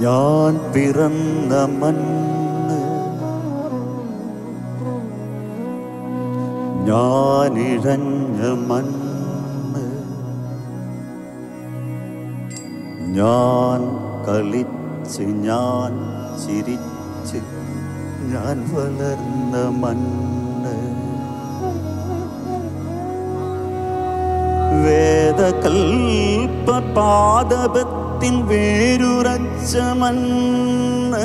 ഞാൻ പിറന്ന മണ്ണ് ഞാനിഴഞ്ഞ മണ്ണ് ഞാൻ കളിച്ച് ഞാൻ ചിരിച്ച് ഞാൻ വളർന്ന മണ്ണ് വേദകൽപ്പ പാദപത്തിൻ വേരുറച്ച മണ്ണ്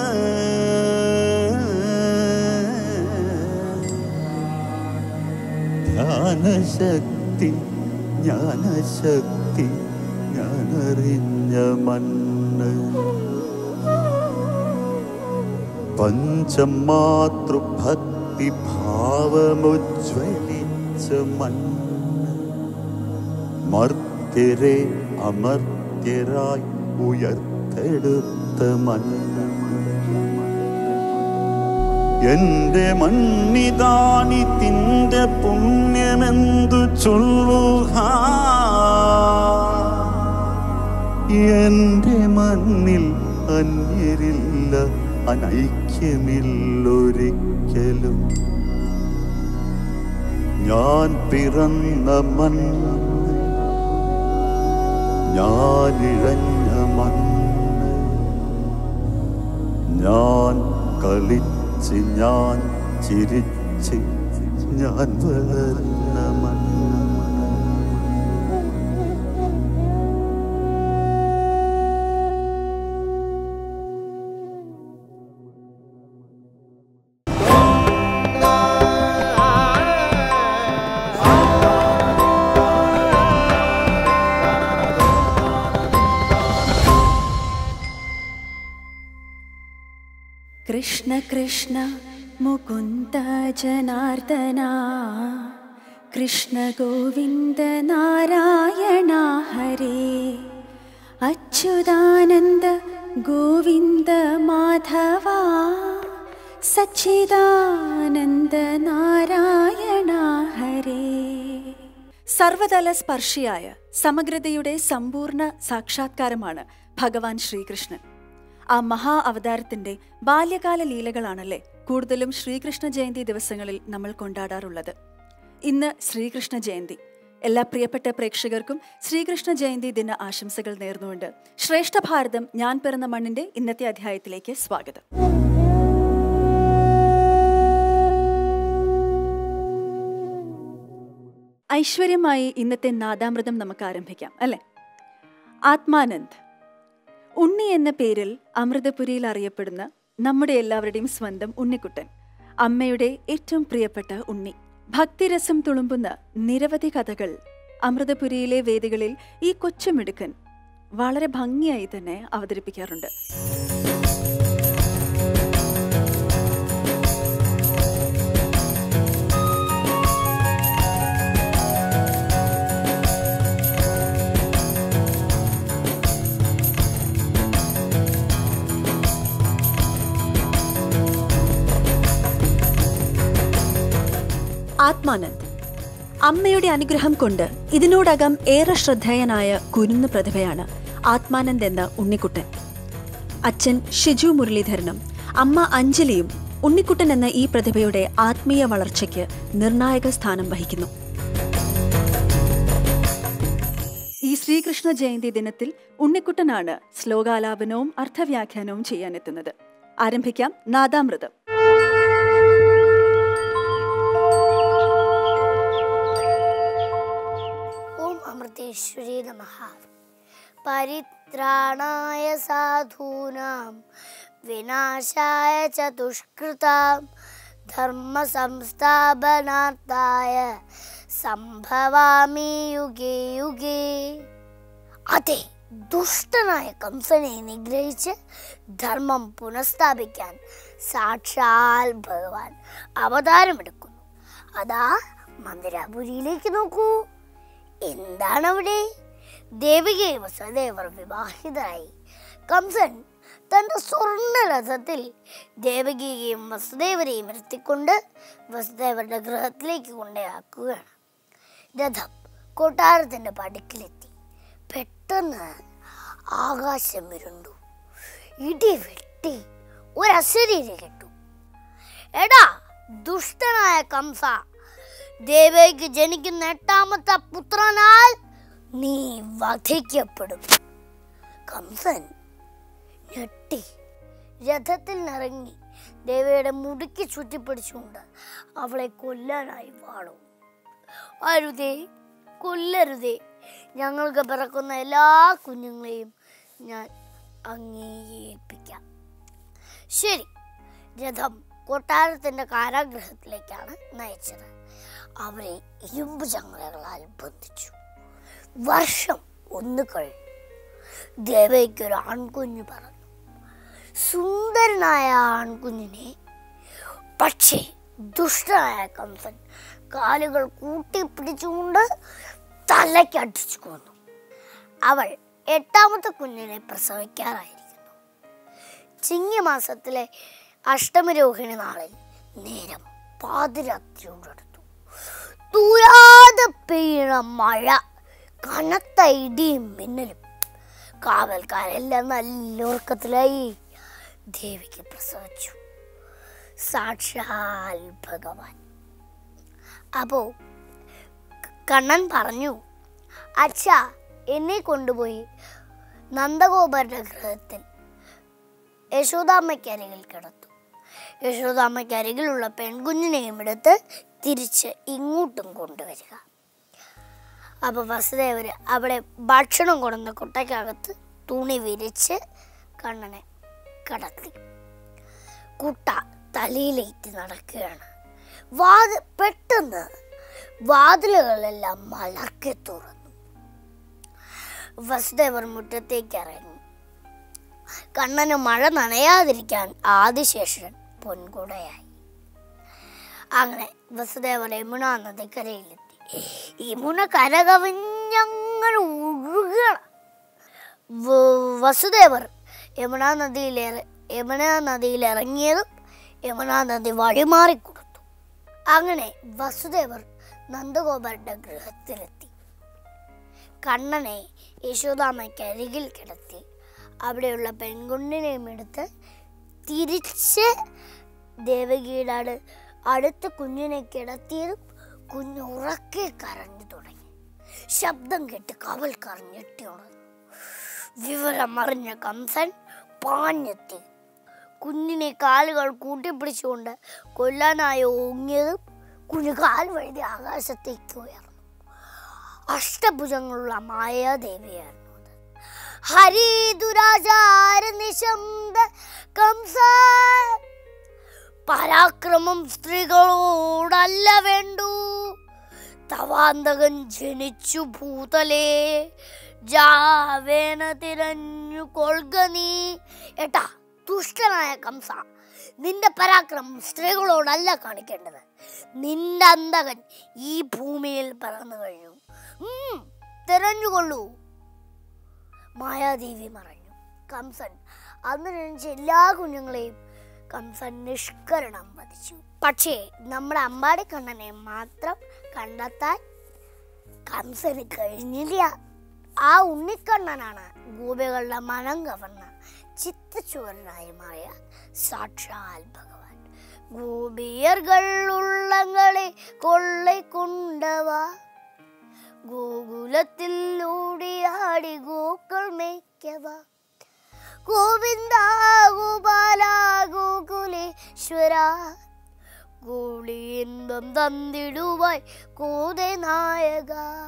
ധ്യാനശക്തി ജ്ഞാനശക്തി ഞാനറിഞ്ഞ മണ്ണ് പഞ്ചമാതൃഭക്തി ഭാവമുജ്വലിച്ച മണ്ണ് മർത്യരെ അമർത്യരായി ഉയർത്തെടുത്ത മണ്ണ് എന്റെ മണ്ണിതാണിതിന്റെ പുണ്യമെന്തു ചൊല്ലുക എന്റെ മണ്ണിൽ അന്യരില്ല അനൈക്യമില്ലൊരിക്കലും ഞാൻ പിറന്ന മണ്ണ് ഞാനിഴഞ്ഞ മണ്ണ് ഞാൻ കളിച്ച് ഞാൻ ചിരിച്ച് ഞാൻ വളർന്ന മണ്ണ് കൃഷ്ണ കൃഷ്ണ മുകുന്ദ ജനാർദ്ദന കൃഷ്ണ ഗോവിന്ദ നാരായണ ഹരേ അച്യുതാനന്ദ ഗോവിന്ദ മാധവ സച്ചിദാനന്ദ നാരായണ ഹരേ സർവതല സ്പർശിയായ സമഗ്രതയുടെ സമ്പൂർണ്ണ സാക്ഷാത്കാരമാണ് ഭഗവാൻ ശ്രീകൃഷ്ണൻ ആ മഹാ അവതാരത്തിന്റെ ബാല്യകാല ലീലകളാണല്ലേ കൂടുതലും ശ്രീകൃഷ്ണ ജയന്തി ദിവസങ്ങളിൽ നമ്മൾ കൊണ്ടാടാറുള്ളത് ഇന്ന് ശ്രീകൃഷ്ണ ജയന്തി എല്ലാ പ്രിയപ്പെട്ട പ്രേക്ഷകർക്കും ശ്രീകൃഷ്ണ ജയന്തി ദിന ആശംസകൾ നേർന്നുകൊണ്ട് ശ്രേഷ്ഠ ഭാരതം ഞാൻ പിറന്ന മണ്ണിന്റെ ഇന്നത്തെ അധ്യായത്തിലേക്ക് സ്വാഗതം ഐശ്വര്യമായി ഇന്നത്തെ നാദാമൃതം നമുക്ക് ആരംഭിക്കാം അല്ലെ ആത്മാനന്ദ് ഉണ്ണി എന്ന പേരിൽ അമൃതപുരിയിൽ അറിയപ്പെടുന്ന നമ്മുടെ എല്ലാവരുടെയും സ്വന്തം ഉണ്ണിക്കുട്ടൻ അമ്മയുടെ ഏറ്റവും പ്രിയപ്പെട്ട ഉണ്ണി ഭക്തിരസം തുളുമ്പുന്ന നിരവധി കഥകൾ അമൃതപുരിയിലെ വേദികളിൽ ഈ കൊച്ചുമിടുക്കൻ വളരെ ഭംഗിയായി തന്നെ അവതരിപ്പിക്കാറുണ്ട് ആത്മാനന്ദ് അമ്മയുടെ അനുഗ്രഹം കൊണ്ട് ഇതിനോടകം ഏറെ ശ്രദ്ധേയനായ കുരുന്ന് പ്രതിഭയാണ് ആത്മാനന്ദ് എന്ന ഉണ്ണിക്കുട്ടൻ അച്ഛൻ ഷിജു മുരളീധരനും അമ്മ അഞ്ജലിയും ഉണ്ണിക്കുട്ടൻ എന്ന ഈ പ്രതിഭയുടെ ആത്മീയ വളർച്ചയ്ക്ക് നിർണായക സ്ഥാനം വഹിക്കുന്നു ഈ ശ്രീകൃഷ്ണ ജയന്തി ദിനത്തിൽ ഉണ്ണിക്കുട്ടനാണ് ശ്ലോകാലാപനവും അർത്ഥവ്യാഖ്യാനവും ചെയ്യാനെത്തുന്നത് ആരംഭിക്കാം നാദാമൃതം ഓം അമൃതേശ്വരി നമ പരിത്രാണായ സാധൂനാം വിനാശായ ച ദുഷ്കൃതാം ധർമ്മ സംസ്ഥാപനാർത്ഥായ സംഭവാമി യുഗേ യുഗേ അതെ ദുഷ്ടനായ കംസനെ നിഗ്രഹിച്ച് ധർമ്മം പുനഃസ്ഥാപിക്കാൻ സാക്ഷാൽ ഭഗവാൻ അവതാരമെടുക്കുന്നു അതാ മന്ദിരാപുരിയിലേക്ക് നോക്കൂ എന്താണ് അവിടെ ദേവികയും വസുദേവർ വിവാഹിതരായി കംസൻ തന്റെ സ്വർണ്ണ രഥത്തിൽ ദേവകിയെയും വസുദേവരെയും ഇരുത്തിക്കൊണ്ട് വസുദേവരുടെ ഗൃഹത്തിലേക്ക് കൊണ്ടേയാക്കുകയാണ് രഥം കൊട്ടാരത്തിന്റെ പടുക്കിലെത്തി പെട്ടെന്ന് ആകാശം ഇരുണ്ടു ഇടി വെട്ടി ഒരു അശരീരി കിട്ടു എടാ ദുഷ്ടനായ കംസ ദേവയ്ക്ക് ജനിക്കുന്ന എട്ടാമത്തെ പുത്രനാൽ നീ വധിക്കപ്പെടും കംസൻ ഞെട്ടി രഥത്തിൽ നിറങ്ങി ദേവയുടെ മുടുക്കി ചുറ്റിപ്പിടിച്ചുകൊണ്ട് അവളെ കൊല്ലാനായി വാണു അരുതേ കൊല്ലരുതേ ഞങ്ങൾക്ക് പിറക്കുന്ന എല്ലാ കുഞ്ഞുങ്ങളെയും ഞാൻ അംഗീകരിപ്പിക്കാം ശരി രഥം കൊട്ടാരത്തിന്റെ കാരാഗ്രഹത്തിലേക്കാണ് നയിച്ചത് അവരെ ഇരുമ്പ് ചങ്ങലകളാൽ ബന്ധിച്ചു വർഷം ഒന്ന് കഴിഞ്ഞു ദേവയ്ക്കൊരു ആൺകുഞ്ഞ് പറഞ്ഞു സുന്ദരനായ ആ ആൺകുഞ്ഞിനെ പക്ഷേ ദുഷ്ടനായ കംസൻ കാലുകൾ കൂട്ടിപ്പിടിച്ചുകൊണ്ട് തലയ്ക്കടിച്ചു കൊന്നു അവൾ എട്ടാമത്തെ കുഞ്ഞിനെ പ്രസവിക്കാറായിരിക്കുന്നു ചിങ്ങമാസത്തിലെ അഷ്ടമരോഹിണി നാളിൽ നേരം പാതിരാത്രിയോടടുത്തു തൂരാതെ പെയ്യണ മഴ കനത്ത ഇടിയും മിന്നലും കാവൽക്കാരെല്ലാം നല്ല ഉറക്കത്തിലായി ദേവിക്ക് പ്രസവിച്ചു സാക്ഷാൽ ഭഗവാൻ അപ്പോ കണ്ണൻ പറഞ്ഞു അച്ഛ എന്നെ കൊണ്ടുപോയി നന്ദഗോപരുടെ ഗൃഹത്തിൽ യശോദാമ്മയ്ക്കരികിൽ കിടത്തു യശോദാമ്മയ്ക്കരികിലുള്ള പെൺകുഞ്ഞിനെയും എടുത്ത് തിരിച്ച് ഇങ്ങോട്ടും കൊണ്ടുവരിക അപ്പൊ വസുദേവര് അവിടെ ഭക്ഷണം കൊണ്ടുവന്ന കുട്ടയ്ക്കകത്ത് തുണി വിരിച്ച് കണ്ണനെ കടത്തി കുട്ട തലയിലേറ്റ് നടക്കുകയാണ് വാത് പെട്ടെന്ന് വാതിലുകളെല്ലാം മലർക്കെ തുറന്നു വസുദേവർ മുറ്റത്തേക്ക് ഇറങ്ങി കണ്ണന് മഴ നനയാതിരിക്കാൻ ആദിശേഷൻ പൊൻകുടയായി അങ്ങനെ വസുദേവർ യമുന നദിക്കരയിലെത്തി യമുന കരകവിഞ്ഞങ്ങനെ ഒഴുകണം വ- വസുദേവർ യമുന നദിയിലേറെ യമുന നദിയിൽ ഇറങ്ങിയതും യമുന നദി വഴിമാറി കൊടുത്തു അങ്ങനെ വസുദേവർ നന്ദഗോപരുടെ ഗൃഹത്തിലെത്തി കണ്ണനെ യശോദാമ്മയ്ക്ക് അരികിൽ കിടത്തി അവിടെയുള്ള പെൺകുഞ്ഞിനെയും എടുത്ത് തിരിച്ച് ദേവകിയുടെ അടു അടുത്ത് കുഞ്ഞിനെ കിടത്തിയതും കുഞ്ഞ് ഉറക്കെ കരഞ്ഞു തുടങ്ങി ശബ്ദം കേട്ട് കാവൽക്കാർ ഞെട്ടി ഉണർന്നു വിവരം അറിഞ്ഞ കംസൻ പാഞ്ഞെത്തി കുഞ്ഞിനെ കാലുകൾ കൂട്ടിപ്പിടിച്ചുകൊണ്ട് കൊല്ലാനായി ഓങ്ങിയതും കുഞ്ഞ് കാൽ വഴുതി ആകാശത്തേക്ക് ഉയർന്നു അഷ്ടഭുജങ്ങളുള്ള മായാദേവിയായിരുന്നു അത് ഹരി ദുരാചാര നിശബ്ദ കംസ പരാക്രമം സ്ത്രീകളോടല്ല വേണ്ടു തവാന്തകൻ ജനിച്ചു ഭൂതലേ ജാവേന തിരഞ്ഞു കൊൾക നീ ഏട്ടാ ദുഷ്ടനായ കംസ നിന്റെ പരാക്രമം സ്ത്രീകളോടല്ല കാണിക്കേണ്ടത് നിന്റെ അന്തകൻ ഈ ഭൂമിയിൽ പിറന്നു കഴിഞ്ഞു ഉം, തിരഞ്ഞുകൊള്ളൂ മായാദേവി മറഞ്ഞു കംസൻ അന്ന് ജനിച്ച എല്ലാ കുഞ്ഞുങ്ങളെയും കംസൻ നിഷ്കരണം വധിച്ചു പക്ഷേ നമ്മുടെ അമ്പാടിക്കണ്ണനെ മാത്രം കണ്ടെത്താൻ കംസന് കഴിഞ്ഞില്ല ആ ഉണ്ണിക്കണ്ണനാണ് ഗോപികളുടെ മനം കവർന്ന ചിത്തച്ചുവരനായി മാറിയ സാക്ഷാൽ ഭഗവാൻ ഗോപിയർകൾ ഉള്ളങ്ങളെ കൊള്ളை കൊണ്ടവാ ഗോകുലത്തിൽ ഓടിയാടി ഗോക്കൾ മേയ്ക്കവ ഗോവിന്ദ ഗോപാല ഗോകുലേശ്വര ഗോളി ഇன்பം തന്നിടുവായി കോതെ നായക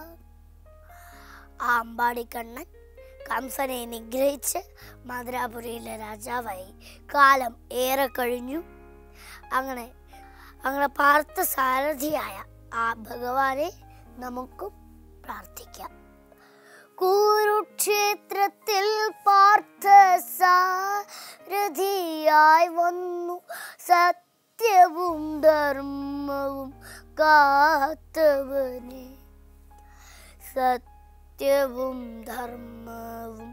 ആമ്പാടിക്കണ്ണൻ കംസനെ നിഗ്രഹിച്ച് മധുരാപുരിയിലെ രാജാവായി കാലം ഏറെ കഴിഞ്ഞു അങ്ങനെ അങ്ങനെ പാർത്ഥ സാരഥിയായ ആ ഭഗവാനെ നമുക്കും പ്രാർത്ഥിക്കാം കുരുക്ഷേത്രത്തിൽ പാർത്ഥ സാരഥിയായി വന്നു സത്യവും ധർമ്മവും കാത്തവനെ സത്യവും ധർമ്മവും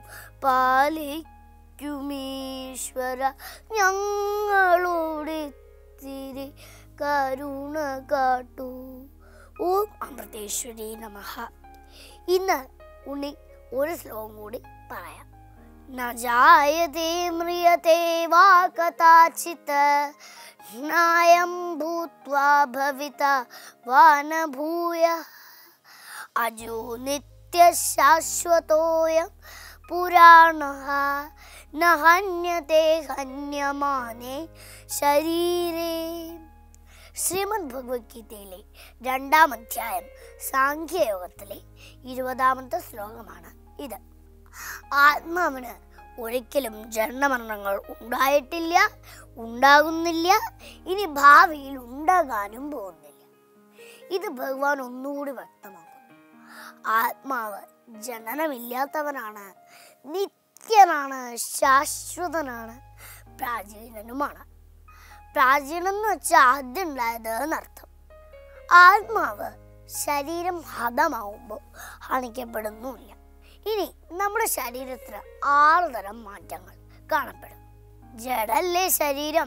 പാലിക്കുമീശ്വര ഞങ്ങളോട് തിരി കരുണ കാട്ടൂ ഓം അമൃതേശ്വരി നമഃ ഇന്ന് ഉണ്ണി ഒരു ശ്ലോകം കൂടി പറയാം न जायते म्रियते वा कदाचित् नायं भूत्वा भविता वा न भूयः अजो नित्यशाश्वतोऽयं पुराणः न हन्यते हन्यमाने ശരീരേ ശ്രീമദ് ഭഗവത്ഗീതയിലെ രണ്ടാം അധ്യായം സാഖ്യയോഗത്തിലെ ഇരുപതാമത്തെ ശ്ലോകമാണ് ഇത് ആത്മാവിന് ഒരിക്കലും ജനനമരണങ്ങൾ ഉണ്ടായിട്ടില്ല ഉണ്ടാകുന്നില്ല ഇനി ഭാവിയിൽ ഉണ്ടാകാനും പോകുന്നില്ല ഇത് ഭഗവാൻ ഒന്നുകൂടി വ്യക്തമാക്കുന്നു ആത്മാവ് ജനനമില്ലാത്തവനാണ് നിത്യനാണ് ശാശ്വതനാണ് പ്രാചീനനുമാണ് പ്രാചീനം എന്ന് വെച്ചാൽ ആദ്യം ഉണ്ടായത് എന്നർത്ഥം ആത്മാവ് ശരീരം ഹതമാവുമ്പോൾ ഹണിക്കപ്പെടുന്നുമില്ല ഇനി നമ്മുടെ ശരീരത്തിന് ആറ് തരം മാറ്റങ്ങൾ കാണപ്പെടും ജഡല്ലേ ശരീരം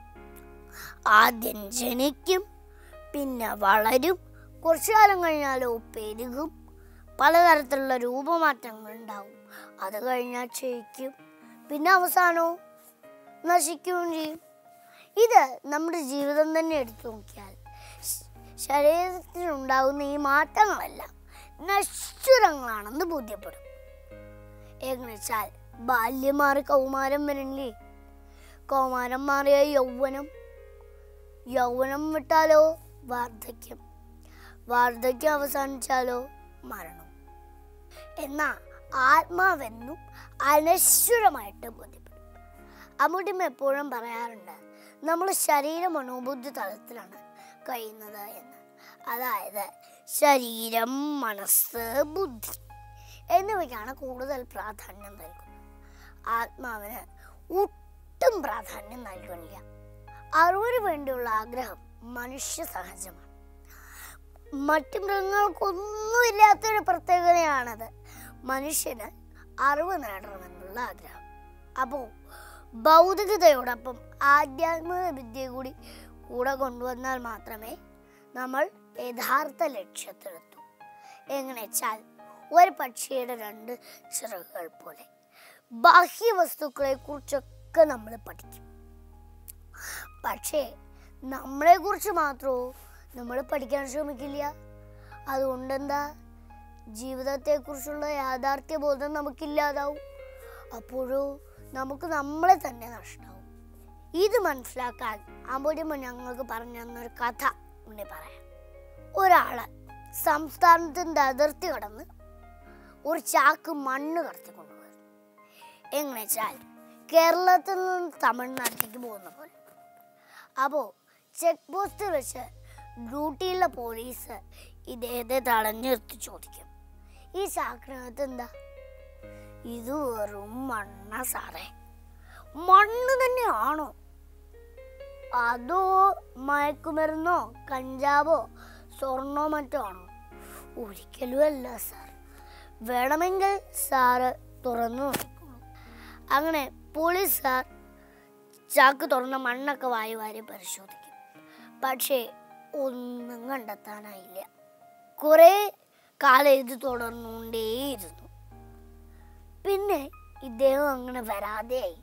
ആദ്യം ജനിക്കും പിന്നെ വളരും കുറച്ചു കാലം കഴിഞ്ഞാലോ പെരുകും പലതരത്തിലുള്ള രൂപമാറ്റങ്ങൾ ഉണ്ടാവും അത് കഴിഞ്ഞാൽ ക്ഷയിക്കും പിന്നെ അവസാനവും നശിക്കുകയും ചെയ്യും ഇത് നമ്മുടെ ജീവിതം തന്നെ എടുത്തു നോക്കിയാൽ ശ- ശരീരത്തിനുണ്ടാകുന്ന ഈ മാറ്റങ്ങളെല്ലാം നശ്വരങ്ങളാണെന്ന് ബോധ്യപ്പെടും എങ്ങനെ വെച്ചാൽ ബാല്യം മാറി കൗമാരം വരണില്ലേ കൗമാരം മാറിയ യൗവനം യൗവനം വിട്ടാലോ വാർദ്ധക്യം വാർദ്ധക്യം അവസാനിച്ചാലോ മരണം എന്നാ ആത്മാവെന്നും അനശ്വരമായിട്ട് ബോധ്യപ്പെടും അമ്മൂട്ടിമ്മ എപ്പോഴും പറയാറുണ്ട് നമ്മൾ ശരീര മനോബുദ്ധി തലത്തിലാണ് കഴിയുന്നത് എന്ന് അതായത് ശരീരം മനസ്സ് ബുദ്ധി എന്നിവയ്ക്കാണ് കൂടുതൽ പ്രാധാന്യം നൽകുന്നത് ആത്മാവിന് ഒട്ടും പ്രാധാന്യം നൽകുന്നില്ല അറിവിന് വേണ്ടിയുള്ള ആഗ്രഹം മനുഷ്യ സഹജമാണ് മറ്റു മൃഗങ്ങൾക്കൊന്നുമില്ലാത്തൊരു പ്രത്യേകതയാണത് മനുഷ്യന് അറിവ് നേടണമെന്നുള്ള ആഗ്രഹം അപ്പോൾ ഭൗതികതയോടൊപ്പം ആധ്യാത്മിക വിദ്യ കൂടി കൂടെ കൊണ്ടുവന്നാൽ മാത്രമേ നമ്മൾ യഥാർത്ഥ ലക്ഷ്യത്തിലെത്തൂ എങ്ങനെ വെച്ചാൽ ഒരു പക്ഷിയുടെ രണ്ട് ചിറകുകൾ പോലെ ബാഹ്യ വസ്തുക്കളെ കുറിച്ചൊക്കെ നമ്മൾ പഠിക്കും പക്ഷേ നമ്മളെ കുറിച്ച് മാത്രമോ നമ്മൾ പഠിക്കാൻ ശ്രമിക്കില്ല അതുകൊണ്ടെന്താ ജീവിതത്തെക്കുറിച്ചുള്ള യാഥാർത്ഥ്യ ബോധം നമുക്കില്ലാതാവും അപ്പോഴോ നമുക്ക് നമ്മളെ തന്നെ നഷ്ടമാവും ഇത് മനസ്സിലാക്കാൻ അമ്പടിയമ്മ ഞങ്ങൾക്ക് പറഞ്ഞു തന്നൊരു കഥ ഉണ്ണി പറയാം ഒരാള് സംസ്ഥാനത്തിൻ്റെ അതിർത്തി കടന്ന് ഒരു ചാക്ക് മണ്ണ് കടത്തിക്കൊണ്ടുപോയിരുന്നു എങ്ങനെ വെച്ചാൽ കേരളത്തിൽ നിന്ന് തമിഴ്നാട്ടിലേക്ക് പോകുന്ന പോലെ അപ്പോൾ ചെക്ക് പോസ്റ്റിൽ വെച്ച് ഡ്യൂട്ടിയുള്ള പോലീസ് ഇദ്ദേഹത്തെ തടഞ്ഞു നിർത്തി ചോദിക്കും ഈ ചാക്കിനകത്ത് എന്താ ഇത് വെറും മണ്ണ സാറേ മണ്ണ് തന്നെയാണോ അതോ മയക്കുമരുന്നോ കഞ്ചാവോ സ്വർണോ മറ്റോ ആണോ ഒരിക്കലും അല്ല സാർ വേണമെങ്കിൽ സാറ് തുറന്നു നോക്കിക്കോളൂ അങ്ങനെ പോലീസ് സാർ ചാക്ക് തുറന്ന മണ്ണൊക്കെ വാരി വാരി പരിശോധിക്കും പക്ഷേ ഒന്നും കണ്ടെത്താനായില്ല കുറേ കാലം ഇത് തുടർന്നുകൊണ്ടേയിരുന്നു പിന്നെ ഇദ്ദേഹം അങ്ങനെ വരാതെയായി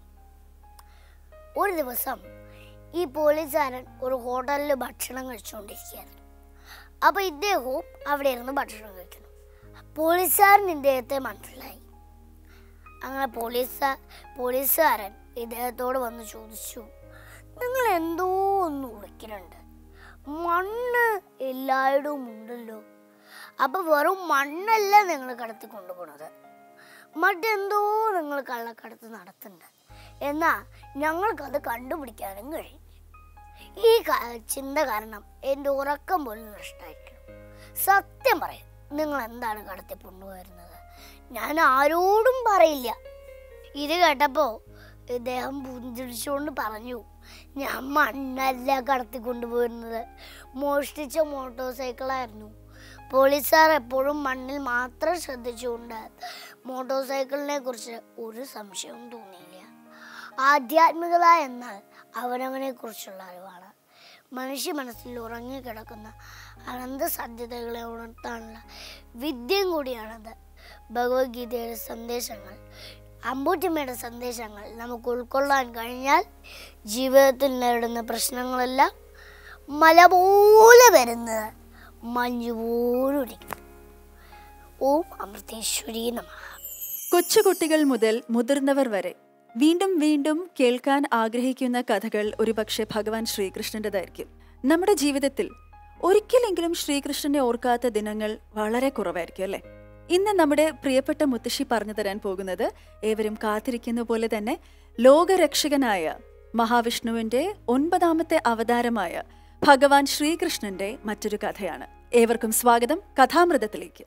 ഒരു ദിവസം ഈ പോലീസുകാരൻ ഒരു ഹോട്ടലിൽ ഭക്ഷണം കഴിച്ചുകൊണ്ടിരിക്കുകയായിരുന്നു അപ്പൊ ഇദ്ദേഹവും അവിടെ ഇരുന്ന് ഭക്ഷണം കഴിക്കുന്നു പോലീസുകാരൻ ഇദ്ദേഹത്തെ മനസ്സിലായി അങ്ങനെ പോലീസ് പോലീസുകാരൻ ഇദ്ദേഹത്തോട് വന്ന് ചോദിച്ചു നിങ്ങൾ എന്തോ ഒന്ന് ഉളിക്കുന്നുണ്ട് മണ്ണ് എല്ലായിടവും ഉണ്ടല്ലോ അപ്പൊ വെറും മണ്ണല്ല നിങ്ങൾ കടത്തി കൊണ്ടുപോണത് മറ്റെന്തോ നിങ്ങൾ കള്ളക്കടത്ത് നടത്തുന്നുണ്ട് എന്നാ ഞങ്ങൾക്കത് കണ്ടുപിടിക്കാനും കഴിയും ഈ ക- ചിന്ത കാരണം എൻ്റെ ഉറക്കം പോലും നഷ്ടമായിരിക്കണം സത്യം പറയും നിങ്ങൾ എന്താണ് കടത്തി കൊണ്ടുപോയിരുന്നത് ഞാൻ ആരോടും പറയില്ല ഇത് കേട്ടപ്പോൾ ഇദ്ദേഹം പുഞ്ചിരിച്ചുകൊണ്ട് പറഞ്ഞു ഞാൻ മണ്ണല്ല കടത്തി കൊണ്ടുപോയിരുന്നത് മോഷ്ടിച്ച മോട്ടോർ സൈക്കിളായിരുന്നു പോലീസുകാർ എപ്പോഴും മണ്ണിൽ മാത്രം ശ്രദ്ധിച്ചുകൊണ്ട് മോട്ടോർ സൈക്കിളിനെ കുറിച്ച് ഒരു സംശയവും തോന്നിയില്ല ആധ്യാത്മികത എന്നാൽ അവനവനെ കുറിച്ചുള്ള അറിവാണ് മനുഷ്യ മനസ്സിൽ ഉറങ്ങിക്കിടക്കുന്ന അനന്ത സാധ്യതകളെ ഉണർത്താനുള്ള വിദ്യയും കൂടിയാണത് ഭഗവത്ഗീതയുടെ സന്ദേശങ്ങൾ അമ്പൂറ്റിമ്മയുടെ സന്ദേശങ്ങൾ നമുക്ക് ഉൾക്കൊള്ളാൻ കഴിഞ്ഞാൽ ജീവിതത്തിൽ നേരിടുന്ന പ്രശ്നങ്ങളെല്ലാം മല പോലെ വരുന്നത് മഞ്ഞ് പോലൊടിക്കും ഓം അമൃതേശ്വരി നമ കൊച്ചുകുട്ടികൾ മുതൽ മുതിർന്നവർ വരെ വീണ്ടും വീണ്ടും കേൾക്കാൻ ആഗ്രഹിക്കുന്ന കഥകൾ ഒരുപക്ഷെ ഭഗവാൻ ശ്രീകൃഷ്ണൻ്റെതായിരിക്കും നമ്മുടെ ജീവിതത്തിൽ ഒരിക്കലെങ്കിലും ശ്രീകൃഷ്ണനെ ഓർക്കാത്ത ദിനങ്ങൾ വളരെ കുറവായിരിക്കും അല്ലേ ഇന്ന് നമ്മുടെ പ്രിയപ്പെട്ട മുത്തശ്ശി പറഞ്ഞു തരാൻ പോകുന്നത് ഏവരും കാത്തിരിക്കുന്ന പോലെ തന്നെ ലോകരക്ഷകനായ മഹാവിഷ്ണുവിന്റെ ഒൻപതാമത്തെ അവതാരമായ ഭഗവാൻ ശ്രീകൃഷ്ണന്റെ മറ്റൊരു കഥയാണ് ഏവർക്കും സ്വാഗതം കഥാമൃതത്തിലേക്ക്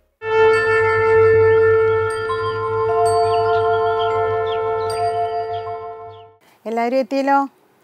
എല്ലാവരും എത്തിയല്ലോ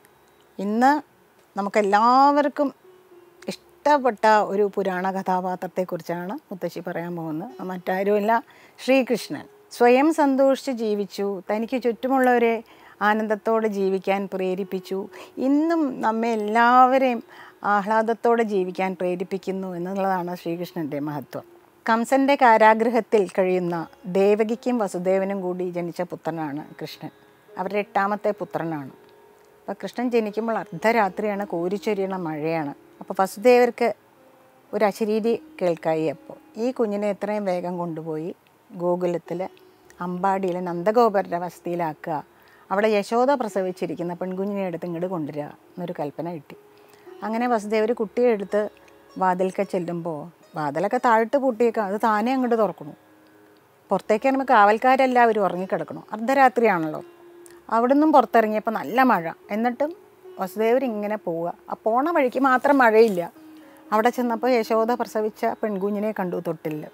ഇന്ന് നമുക്കെല്ലാവർക്കും ഇഷ്ടപ്പെട്ട ഒരു പുരാണ കഥാപാത്രത്തെക്കുറിച്ചാണ് മുത്തശ്ശി പറയാൻ പോകുന്നത് അത് മറ്റാരുമല്ല ശ്രീകൃഷ്ണൻ സ്വയം സന്തോഷിച്ച് ജീവിച്ചു തനിക്ക് ചുറ്റുമുള്ളവരെ ആനന്ദത്തോടെ ജീവിക്കാൻ പ്രേരിപ്പിച്ചു ഇന്നും നമ്മെ എല്ലാവരെയും ആഹ്ലാദത്തോടെ ജീവിക്കാൻ പ്രേരിപ്പിക്കുന്നു എന്നുള്ളതാണ് ശ്രീകൃഷ്ണൻ്റെ മഹത്വം കംസൻ്റെ കാരാഗൃഹത്തിൽ കഴിയുന്ന ദേവകിക്കും വസുദേവനും കൂടി ജനിച്ച പുത്രനാണ് കൃഷ്ണൻ അവരുടെ എട്ടാമത്തെ പുത്രനാണ് അപ്പോൾ കൃഷ്ണൻ ജനിക്കുമ്പോൾ അർദ്ധരാത്രിയാണ് കോരിച്ചൊരിയണ മഴയാണ് അപ്പോൾ വസുദേവർക്ക് ഒരു അശരീരി കേൾക്കായി അപ്പോൾ ഈ കുഞ്ഞിനെ എത്രയും വേഗം കൊണ്ടുപോയി ഗോകുലത്തിൽ അമ്പാടിയിലെ നന്ദഗോപരുടെ വസതിയിലാക്കുക അവിടെ യശോദ പ്രസവിച്ചിരിക്കുന്ന പെൺകുഞ്ഞിനെ എടുത്ത് ഇങ്ങോട്ട് കൊണ്ടുവരിക എന്നൊരു കൽപ്പന കിട്ടി അങ്ങനെ വസുദേവർ കുട്ടിയെ എടുത്ത് വാതിൽക്ക ചെല്ലുമ്പോൾ വാതിലൊക്കെ താഴ്ത്ത് പൂട്ടിയേക്കാം അത് താനേ അങ്ങോട്ട് തുറക്കണു പുറത്തേക്ക് ഇറങ്ങുമ്പോൾ കാവൽക്കാരെല്ലാവരും ഉറങ്ങിക്കിടക്കണം അർദ്ധരാത്രിയാണല്ലോ അവിടെ നിന്നും പുറത്തിറങ്ങിയപ്പോൾ നല്ല മഴ എന്നിട്ടും വസുദേവർ ഇങ്ങനെ പോവുക ആ പോണ വഴിക്ക് മാത്രം മഴയില്ല അവിടെ ചെന്നപ്പോൾ യശോദ പ്രസവിച്ച പെൺകുഞ്ഞിനെ കണ്ടു തൊട്ടില്ല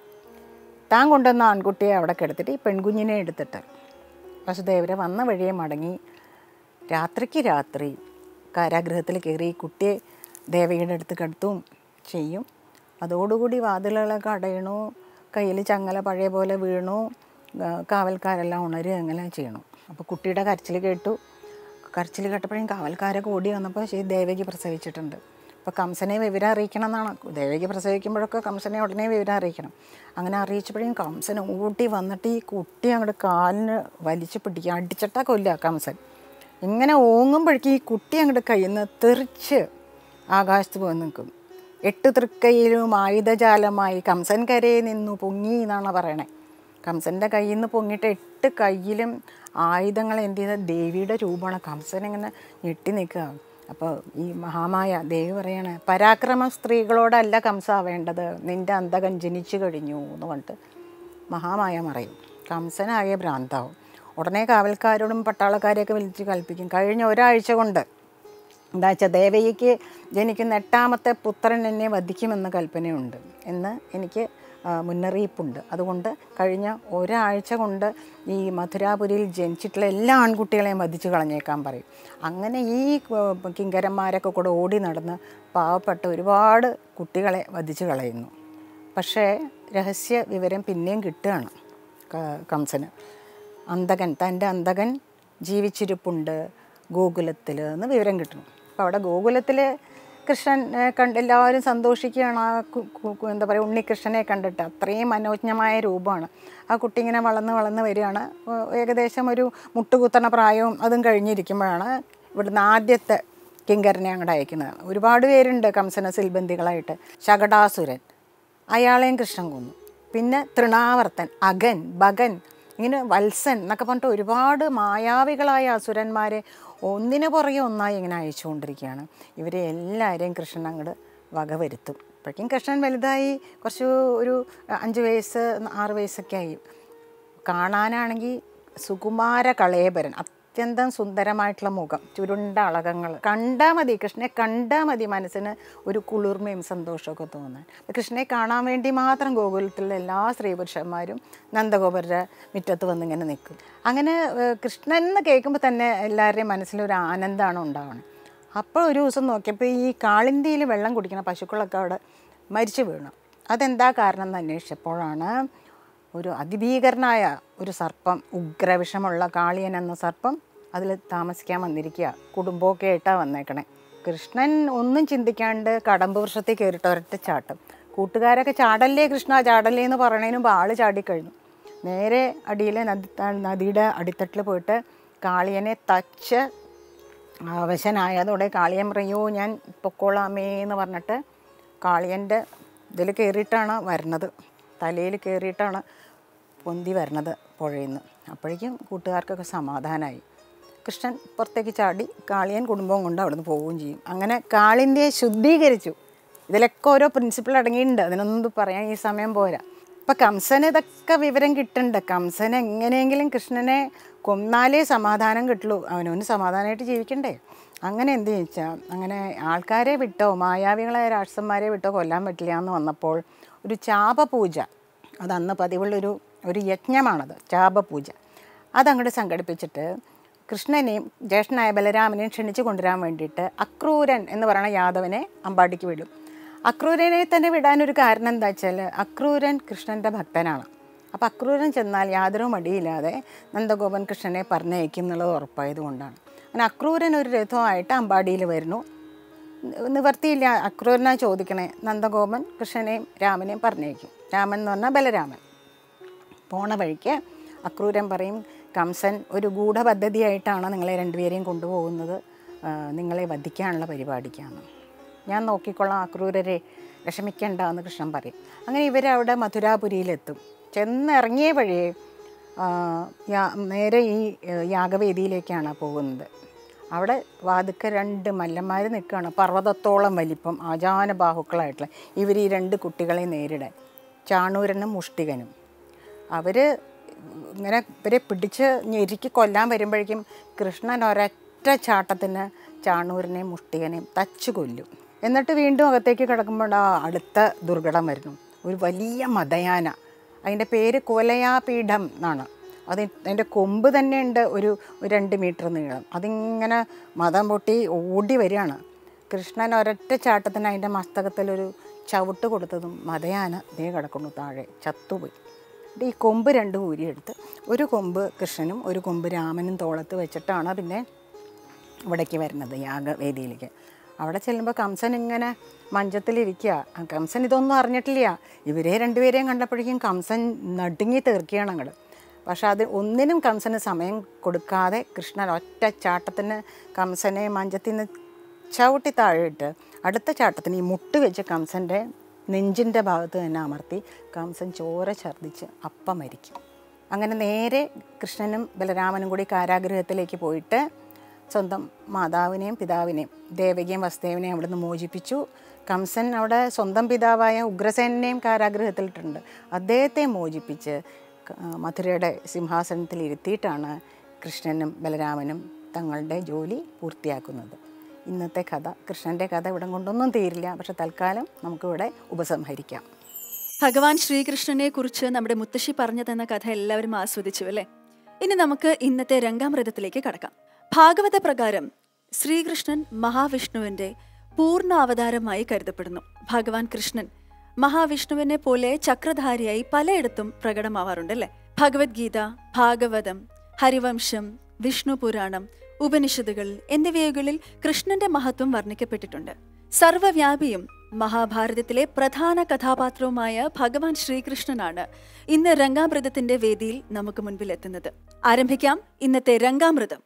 താൻ കൊണ്ടുവന്ന ആൺകുട്ടിയെ അവിടെ കിടത്തിട്ട് ഈ പെൺകുഞ്ഞിനെ എടുത്തിട്ട് വസുദേവരെ വന്ന വഴിയെ മടങ്ങി രാത്രിക്ക് രാത്രി കാരാഗൃഹത്തിൽ കയറി ഈ കുട്ടിയെ ദേവയുടെ അടുത്ത് കിടത്തും ചെയ്യും അതോടുകൂടി വാതിലുകളൊക്കെ അടയണു കയ്യിൽ ചങ്ങല പഴയ പോലെ വീണു ആ, കാവൽക്കാരെല്ലാം ഉണരുക അങ്ങനെ ചെയ്യണം അപ്പോൾ കുട്ടിയുടെ കരച്ചിൽ കേട്ടു കരച്ചിൽ കേട്ടപ്പോഴും കാവൽക്കാരൊക്കെ ഓടി വന്നപ്പോൾ ശരി ദേവകി പ്രസവിച്ചിട്ടുണ്ട് അപ്പോൾ കംസനെ വിവരം അറിയിക്കണം എന്നാണ് ദേവകി പ്രസവിക്കുമ്പോഴൊക്കെ കംസനെ ഉടനെ വിവരം അറിയിക്കണം അങ്ങനെ അറിയിച്ചപ്പോഴും കംസൻ ഊട്ടി വന്നിട്ട് ഈ കുട്ടി അങ്ങോട്ട് കാലിന് വലിച്ചു പിടിക്കുക അടിച്ചിട്ടാ കൊല്ലുക കംസൻ ഇങ്ങനെ ഓങ്ങുമ്പോഴേക്കും ഈ കുട്ടി അങ്ങോട്ട് കയ്യിൽ നിന്ന് തെറിച്ച് ആകാശത്ത് പോയി നിൽക്കും എട്ട് തൃക്കൈയിലും ആയുധജാലമായി കംസൻ കരയിൽ നിന്നു പൊങ്ങി എന്നാണ് പറയണേ കംസൻ്റെ കയ്യിൽ നിന്ന് പൊങ്ങിയിട്ട് എട്ട് കയ്യിലും ആയുധങ്ങൾ എന്ത് ചെയ്ത ദേവിയുടെ രൂപമാണ് കംസൻ ഇങ്ങനെ ഞെട്ടി നിൽക്കുക അപ്പോൾ ഈ മഹാമായ ദേവി പറയണേ പരാക്രമ സ്ത്രീകളോടല്ല കംസ വേണ്ടത് നിൻ്റെ അന്തകൻ ജനിച്ചു കഴിഞ്ഞു എന്ന് പറഞ്ഞിട്ട് മഹാമായ മറയും കംസനായ ഭ്രാന്താവും ഉടനെ കാവൽക്കാരോടും പട്ടാളക്കാരെയൊക്കെ വിളിച്ച് കൽപ്പിക്കും കഴിഞ്ഞ ഒരാഴ്ച കൊണ്ട് എന്താ വെച്ചാൽ ദേവയ്ക്ക് ജനിക്കുന്ന എട്ടാമത്തെ പുത്രൻ എന്നെ വധിക്കുമെന്ന് കൽപ്പനയുണ്ട് എന്ന് എനിക്ക് ആ, മുന്നറിയിപ്പുണ്ട് അതുകൊണ്ട് കഴിഞ്ഞ ഒരാഴ്ച കൊണ്ട് ഈ മധുരാപുരിയിൽ ജനിച്ചിട്ടുള്ള എല്ലാ ആൺകുട്ടികളെയും വധിച്ചു കളഞ്ഞേക്കാൻ പറയും അങ്ങനെ ഈ ആ, കിങ്കരന്മാരൊക്കെ കൂടെ ഓടി നടന്ന് പാവപ്പെട്ട ഒരുപാട് കുട്ടികളെ വധിച്ചു കളയുന്നു പക്ഷേ രഹസ്യ വിവരം പിന്നെയും കിട്ടുകയാണ് ക- കംസന് അന്തകൻ തൻ്റെ അന്തകൻ ജീവിച്ചിരിപ്പുണ്ട് ഗോകുലത്തിൽ എന്ന് വിവരം കിട്ടുന്നു അപ്പോൾ അവിടെ ഗോകുലത്തിൽ കൃഷ്ണൻ ഏ, കണ്ട് എല്ലാവരും സന്തോഷിക്കുകയാണ് ആ കു- കു- കു- എന്താ പറയുക ഉണ്ണികൃഷ്ണനെ കണ്ടിട്ട് അത്രയും മനോജ്ഞമായ രൂപമാണ് ആ കുട്ടി ഇങ്ങനെ വളർന്ന് വളർന്ന് വരികയാണ് ഏ, ഏകദേശം ഒരു മുട്ടുകുത്തണ പ്രായവും അതും കഴിഞ്ഞിരിക്കുമ്പോഴാണ് ഇവിടുന്ന് ആദ്യത്തെ കിങ്കരനെ അങ്ങോട്ട് അയക്കുന്നത് ഒരുപാട് പേരുണ്ട് കംസന സിൽബന്ധികളായിട്ട് ശകടാസുരൻ അയാളെയും കൃഷ്ണൻ കൊന്നു പിന്നെ തൃണാവർത്തൻ അഗൻ ഭഗൻ ഇങ്ങനെ വത്സൻ എന്നൊക്കെ പറഞ്ഞിട്ട് ഒരുപാട് മായാവികളായ അസുരന്മാരെ ഒന്നിനു പുറകെ ഒന്നായി ഇങ്ങനെ അയച്ചുകൊണ്ടിരിക്കുകയാണ് ഇവരെ എല്ലാവരെയും കൃഷ്ണൻ അങ്ങോട്ട് വകവരുത്തും അപ്പോഴേക്കും കൃഷ്ണൻ വലുതായി കുറച്ച് ഒരു അഞ്ച് വയസ്സ് ആറ് വയസ്സൊക്കെ ആയി കാണാനാണെങ്കിൽ സുകുമാര കളേബരൻ അത്യന്തം സുന്ദരമായിട്ടുള്ള മുഖം ചുരുണ്ട അളകങ്ങൾ കണ്ടാൽ മതി കൃഷ്ണനെ കണ്ടാൽ മതി മനസ്സിന് ഒരു കുളിർമയും സന്തോഷമൊക്കെ തോന്നാൻ അപ്പോൾ കൃഷ്ണനെ കാണാൻ വേണ്ടി മാത്രം ഗോകുലത്തിലുള്ള എല്ലാ സ്ത്രീ പുരുഷന്മാരും നന്ദഗോപുര മുറ്റത്ത് വന്നിങ്ങനെ നിൽക്കും അങ്ങനെ ഏഹ്, കൃഷ്ണൻ എന്ന് കേൾക്കുമ്പോൾ തന്നെ എല്ലാവരുടെയും മനസ്സിലൊരു ആനന്ദമാണ് ഉണ്ടാവുന്നത് അപ്പോൾ ഒരു ദിവസം നോക്കിയപ്പോൾ ഈ കാളിന്തിയിൽ വെള്ളം കുടിക്കുന്ന പശുക്കളൊക്കെ അവിടെ മരിച്ചു വീണു അതെന്താ കാരണം എന്ന് അന്വേഷിച്ചപ്പോഴാണ് ഒരു അതിഭീകരനായ ഒരു സർപ്പം ഉഗ്രവിഷമുള്ള കാളിയൻ എന്ന സർപ്പം അതിൽ താമസിക്കാൻ വന്നിരിക്കുക കുടുംബമൊക്കെ ആയിട്ടാണ് വന്നേക്കണേ കൃഷ്ണൻ ഒന്നും ചിന്തിക്കാണ്ട് കടമ്പ് വൃക്ഷത്തിൽ കയറിയിട്ട് ഒരൊറ്റ ചാട്ടം കൂട്ടുകാരൊക്കെ ചാടല്ലേ കൃഷ്ണ ചാടല്ലേ എന്ന് പറയണതിന് മുമ്പ് ആള് ചാടിക്കഴിഞ്ഞു നേരെ അടിയിലെ നദി നദിയുടെ അടിത്തട്ടിൽ പോയിട്ട് കാളിയനെ തച്ച് അവശനായതോടെ കാളിയൻ പറയോ ഞാൻ പൊക്കോളാമേ എന്ന് പറഞ്ഞിട്ട് കാളിയൻ്റെ ഇതിൽ കയറിയിട്ടാണ് വരുന്നത് തലയിൽ കയറിയിട്ടാണ് പൊന്തി വരണത് പുഴയിൽ നിന്ന് അപ്പോഴേക്കും കൂട്ടുകാർക്കൊക്കെ സമാധാനമായി കൃഷ്ണൻ പുറത്തേക്ക് ചാടി കാളിയൻ കുടുംബവും കൊണ്ട് അവിടുന്ന് പോവുകയും ചെയ്യും അങ്ങനെ കാളിൻ്റെ ശുദ്ധീകരിച്ചു ഇതിലൊക്കെ ഓരോ പ്രിൻസിപ്പിൾ അടങ്ങിയിട്ടുണ്ട് അതിനൊന്നും പറയാൻ ഈ സമയം പോരാ അപ്പം കംസന് ഇതൊക്കെ വിവരം കിട്ടുന്നുണ്ട് കംസന് എങ്ങനെയെങ്കിലും കൃഷ്ണനെ കൊന്നാലേ സമാധാനം കിട്ടുള്ളൂ അവനവന് സമാധാനമായിട്ട് ജീവിക്കണ്ടേ അങ്ങനെ എന്ത് ചോദിച്ചാൽ അങ്ങനെ ആൾക്കാരെ വിട്ടോ മായാവികളായ രാക്ഷസന്മാരെ വിട്ടോ കൊല്ലാൻ പറ്റില്ല എന്ന് വന്നപ്പോൾ ഒരു ചാപപൂജ അത് അന്ന് പതിവുള്ളൊരു ഒരു യജ്ഞമാണത് ചാപപൂജ അതങ്ങോട്ട് സംഘടിപ്പിച്ചിട്ട് കൃഷ്ണനെയും ജ്യേഷ്ഠനായ ബലരാമനെയും ക്ഷണിച്ച് കൊണ്ടുവരാൻ വേണ്ടിയിട്ട് അക്രൂരൻ എന്ന് പറയുന്ന യാദവനെ അമ്പാടിക്ക് വിടും അക്രൂരനെ തന്നെ വിടാനൊരു കാരണം എന്താ വെച്ചാൽ അക്രൂരൻ കൃഷ്ണൻ്റെ ഭക്തനാണ് അപ്പോൾ അക്രൂരൻ ചെന്നാൽ യാതൊരു മടിയില്ലാതെ നന്ദഗോപൻ കൃഷ്ണനെ പറഞ്ഞയക്കും എന്നുള്ളത് ഉറപ്പായത് കൊണ്ടാണ് അങ്ങനെ അക്രൂരൻ ഒരു രഥമായിട്ട് അമ്പാടിയിൽ വരുന്നു നി- നിവർത്തിയില്ല അക്രൂരനാ ചോദിക്കണേ നന്ദഗോപൻ കൃഷ്ണനെയും രാമനെയും പറഞ്ഞയക്കും രാമൻ എന്ന് പറഞ്ഞാൽ ബലരാമൻ പോണ വഴിക്ക് അക്രൂരൻ പറയും കംസൻ ഒരു ഗൂഢപദ്ധതിയായിട്ടാണ് നിങ്ങളെ രണ്ടുപേരെയും കൊണ്ടുപോകുന്നത് ആ, നിങ്ങളെ വധിക്കാനുള്ള പരിപാടിക്കാണ് ഞാൻ നോക്കിക്കൊള്ളാം അക്രൂരരെ വിഷമിക്കണ്ട എന്ന് കൃഷ്ണൻ പറയും അങ്ങനെ ഇവരവിടെ മധുരാപുരിയിലെത്തും ചെന്നിറങ്ങിയ വഴിയേ ആ, യാ- നേരെ ഈ ഏ, യാഗവേദിയിലേക്കാണ് പോകുന്നത് അവിടെ വാതുക്ക രണ്ട് മല്ലന്മാർ നിൽക്കുകയാണ് പർവ്വതത്തോളം വലിപ്പം ആചാന ബാഹുക്കളായിട്ടുള്ള ഇവർ ഈ രണ്ട് കുട്ടികളെ നേരിടാൻ ചാണൂരനും മുഷ്ടികനും അവർ ഇങ്ങനെ ഇവരെ പിടിച്ച് ഞെരുക്കി കൊല്ലാൻ വരുമ്പോഴേക്കും കൃഷ്ണൻ ഒരൊറ്റ ചാട്ടത്തിന് ചാണൂരിനെയും മുഷ്ടികനെയും തച്ചു കൊല്ലും എന്നിട്ട് വീണ്ടും അകത്തേക്ക് കിടക്കുമ്പോൾ ആ അടുത്ത ദുർഘടം വരുന്നു ഒരു വലിയ മതയാന അതിൻ്റെ പേര് കോലയാപീഠം എന്നാണ് അത് അതിൻ്റെ കൊമ്പ് തന്നെ ഉണ്ട് ഒരു ഒരു രണ്ട് മീറ്റർ നീളം അതിങ്ങനെ മതം പൊട്ടി ഓടി വരികയാണ് കൃഷ്ണൻ ഒരൊറ്റ ചാട്ടത്തിന് അതിൻ്റെ മസ്തകത്തിലൊരു ചവിട്ട് കൊടുത്തതും മതയാന ദേ കിടക്കുന്നു താഴെ ചത്തുപോയി എന്നിട്ട് ഈ കൊമ്പ് രണ്ടും ഊരിയെടുത്ത് ഒരു കൊമ്പ് കൃഷ്ണനും ഒരു കൊമ്പ് രാമനും തോളത്ത് വെച്ചിട്ടാണ് പിന്നെ ഇവിടേക്ക് വരുന്നത് യാഗവേദിയിലേക്ക് അവിടെ ചെല്ലുമ്പോൾ കംസൻ ഇങ്ങനെ മഞ്ചത്തിലിരിക്കുക ആ കംസൻ ഇതൊന്നും അറിഞ്ഞിട്ടില്ല ഇവരെ രണ്ടുപേരെയും കണ്ടപ്പോഴേക്കും കംസൻ നടുങ്ങി തീർക്കുകയാണ് അങ്ങോട്ട് പക്ഷെ അത് ഒന്നിനും കംസന് സമയം കൊടുക്കാതെ കൃഷ്ണൻ ഒറ്റ ചാട്ടത്തിന് കംസനെ മഞ്ചത്തിൽ നിന്ന് ചവിട്ടി താഴെയിട്ട് അടുത്ത ചാട്ടത്തിന് ഈ മുട്ട് വെച്ച് കംസൻ്റെ നെഞ്ചിൻ്റെ ഭാഗത്ത് തന്നെ അമർത്തി കംസൻ ചോര ഛർദ്ദിച്ച് അപ്പം മരിക്കും അങ്ങനെ നേരെ കൃഷ്ണനും ബലരാമനും കൂടി കാരാഗൃഹത്തിലേക്ക് പോയിട്ട് സ്വന്തം മാതാവിനെയും പിതാവിനെയും ദേവകിയും വസുദേവനെയും അവിടുന്ന് മോചിപ്പിച്ചു കംസൻ അവിടെ സ്വന്തം പിതാവായ ഉഗ്രസേനെയും കാരാഗൃഹത്തിലിട്ടുണ്ട് അദ്ദേഹത്തെ മോചിപ്പിച്ച് ക- ആ, മഥുരയുടെ സിംഹാസനത്തിൽ ഇരുത്തിയിട്ടാണ് കൃഷ്ണനും ബലരാമനും തങ്ങളുടെ ജോലി പൂർത്തിയാക്കുന്നത് ഇന്നത്തെ കഥ കൃഷ്ണൻ്റെ കഥ ഇവിടം കൊണ്ടൊന്നും തീരില്ല പക്ഷെ തൽക്കാലം നമുക്കിവിടെ ഉപസംഹരിക്കാം ഭഗവാൻ ശ്രീകൃഷ്ണനെ കുറിച്ച് നമ്മുടെ മുത്തശ്ശി പറഞ്ഞു തന്ന കഥ എല്ലാവരും ആസ്വദിച്ചു അല്ലേ ഇനി നമുക്ക് ഇന്നത്തെ രംഗാമൃതത്തിലേക്ക് കടക്കാം ഭാഗവത പ്രകാരം ശ്രീകൃഷ്ണൻ മഹാവിഷ്ണുവിന്റെ പൂർണ്ണ അവതാരമായി കരുതപ്പെടുന്നു ഭഗവാൻ കൃഷ്ണൻ മഹാവിഷ്ണുവിനെ പോലെ ചക്രധാരിയായി പലയിടത്തും പ്രകടമാവാറുണ്ടല്ലേ ഭഗവത്ഗീത ഭാഗവതം ഹരിവംശം വിഷ്ണു പുരാണം ഉപനിഷത്തുകൾ എന്നിവയുകളിൽ കൃഷ്ണന്റെ മഹത്വം വർണ്ണിക്കപ്പെട്ടിട്ടുണ്ട് സർവവ്യാപിയും മഹാഭാരതത്തിലെ പ്രധാന കഥാപാത്രവുമായ ഭഗവാൻ ശ്രീകൃഷ്ണനാണ് ഇന്ന് രംഗാമൃതത്തിന്റെ വേദിയിൽ നമുക്ക് മുൻപിൽ എത്തുന്നത് ആരംഭിക്കാം ഇന്നത്തെ രംഗാമൃതം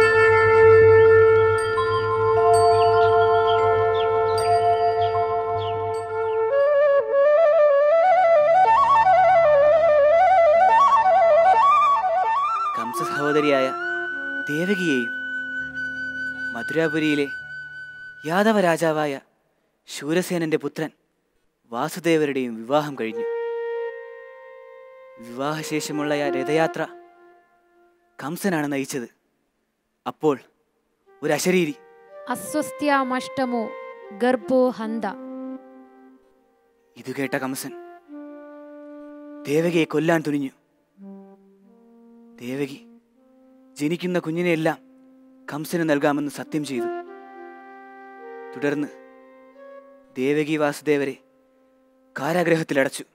കംസ സഹോദരിയായ ദേവകിയെയും മധുരാപുരിയിലെ യാദവ രാജാവായ ശൂരസേനന്റെ പുത്രൻ വാസുദേവരുടെയും വിവാഹം കഴിഞ്ഞു വിവാഹശേഷമുള്ള ആ രഥയാത്ര കംസനാണ് നയിച്ചത് അപ്പോൾ ഒരു അശരീരി അസ്വസ്ത്യാമഷ്ടമോ ഗർഭോ ഹന്ത ഇത് കേട്ട കംസൻ ദേവകിയെ കൊല്ലാൻ തുനിഞ്ഞു ദേവകി ജനിക്കുന്ന കുഞ്ഞിനെയെല്ലാം കംസന് നൽകാമെന്ന് സത്യം ചെയ്തു തുടർന്ന് ദേവകി വാസുദേവരെ കാരാഗ്രഹത്തിലടച്ചു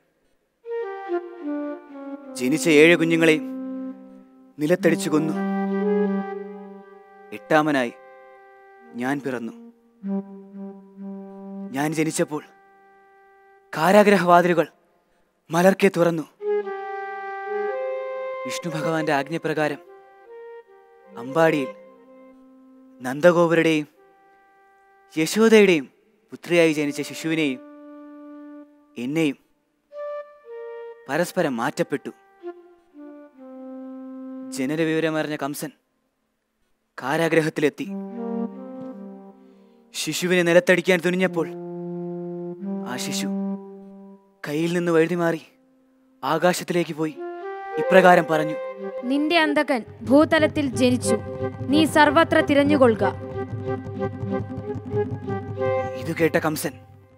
ജനിച്ച ഏഴ് കുഞ്ഞുങ്ങളെയും നിലത്തടിച്ചു കൊന്നു എട്ടാമനായി ഞാൻ പിറന്നു ഞാൻ ജനിച്ചപ്പോൾ കാരാഗ്രഹവാതിലുകൾ മലർക്കെ തുറന്നു വിഷ്ണു ഭഗവാന്റെ ആജ്ഞപ്രകാരം അമ്പാടിയിൽ നന്ദഗോപരുടെയും യശോദയുടെയും പുത്രിയായി ജനിച്ച ശിശുവിനെയും എന്നെയും പരസ്പരം മാറ്റപ്പെട്ടു ജനനവിവരമറിഞ്ഞ കംസൻ കാരാഗ്രഹത്തിലെത്തി ശിശുവിനെ നിലത്തടിക്കാൻ തുനിഞ്ഞപ്പോൾ ആ ശിശു കയ്യിൽ നിന്ന് വഴുതിമാറി ആകാശത്തിലേക്ക് പോയി ഇപ്രകാരം പറഞ്ഞു നിന്റെ അന്തകൻ ഭൂതലത്തിൽ ജനിച്ചു നീ സർവത്ര തിരഞ്ഞുകൊള്ളുക ഇത് കേട്ട കംസൻ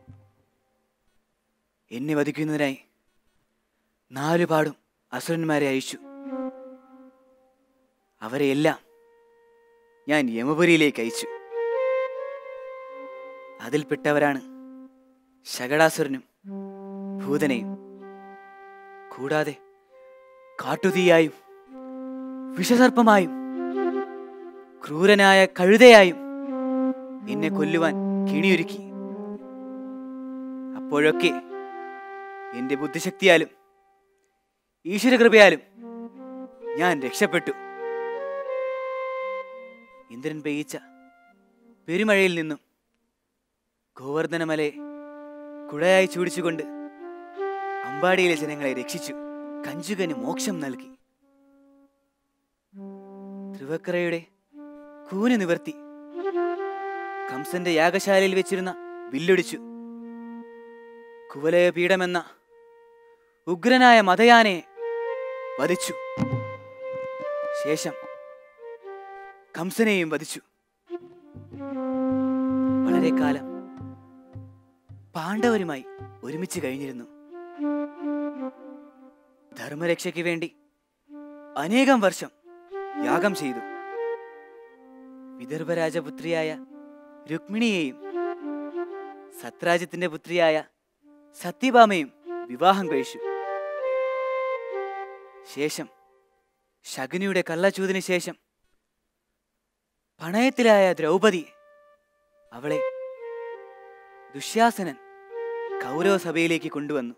എന്നെ വധിക്കുന്നതിനായി നാലുപാടും അസുരന്മാരെ അയച്ചു അവരെയെല്ലാം ഞാൻ യമപുരിയിലേക്ക് അയച്ചു അതിൽപ്പെട്ടവരാണ് ശകടാസുരനും ഭൂതനെയും കൂടാതെ കാട്ടുതീയായും വിഷസർപ്പമായും ക്രൂരനായ കഴുതയായും എന്നെ കൊല്ലുവാൻ കിണിയൊരുക്കി അപ്പോഴൊക്കെ എന്റെ ബുദ്ധിശക്തിയാലും ഈശ്വരകൃപയാലും ഞാൻ രക്ഷപ്പെട്ടു ഇന്ദ്രൻ പെയ്യിച്ച പെരുമഴയിൽ നിന്നും ഗോവർദ്ധനമലയെ കുടയായി ചൂടിച്ചുകൊണ്ട് അമ്പാടിയിലെ ജനങ്ങളെ രക്ഷിച്ചു കഞ്ചുകന് മോക്ഷം നൽകി ത്രിവക്രയുടെ കൂന് നിവർത്തി കംസന്റെ യാഗശാലയിൽ വെച്ചിരുന്ന വില്ലൊടിച്ചു കുവലയ പീഠമെന്ന ഉഗ്രനായ മതയാനയെ വധിച്ചു ശേഷം കംസനെയും വധിച്ചു വളരെ കാലം പാണ്ഡവരുമായി ഒരുമിച്ച് കഴിഞ്ഞിരുന്നു ധർമ്മരക്ഷയ്ക്ക് വേണ്ടി അനേകം വർഷം യാഗം ചെയ്തു വിദർഭരാജപുത്രിയായ രുക്മിണിയെയും സത്രാജിത്തിന്റെ പുത്രിയായ സത്യഭാമയും വിവാഹം കഴിച്ചു ശേഷം ശകുനിയുടെ കള്ളച്ചൂതിന് ശേഷം പണയത്തിലായ ദ്രൗപദി അവളെ ദുശ്യാസനൻ കൗരവ സഭയിലേക്ക് കൊണ്ടുവന്നു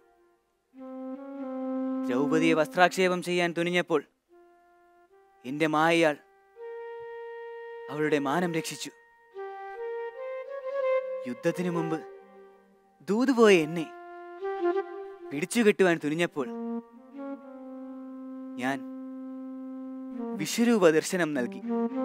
ദ്രൗപദിയെ വസ്ത്രാക്ഷേപം ചെയ്യാൻ തുനിഞ്ഞപ്പോൾ എന്റെ മായയാൾ അവളുടെ മാനം രക്ഷിച്ചു യുദ്ധത്തിനു മുമ്പ് ദൂതുപോയ എന്നെ പിടിച്ചുകെട്ടുവാൻ തുനിഞ്ഞപ്പോൾ ഞാൻ വിശ്വരൂപ ദർശനം നൽകി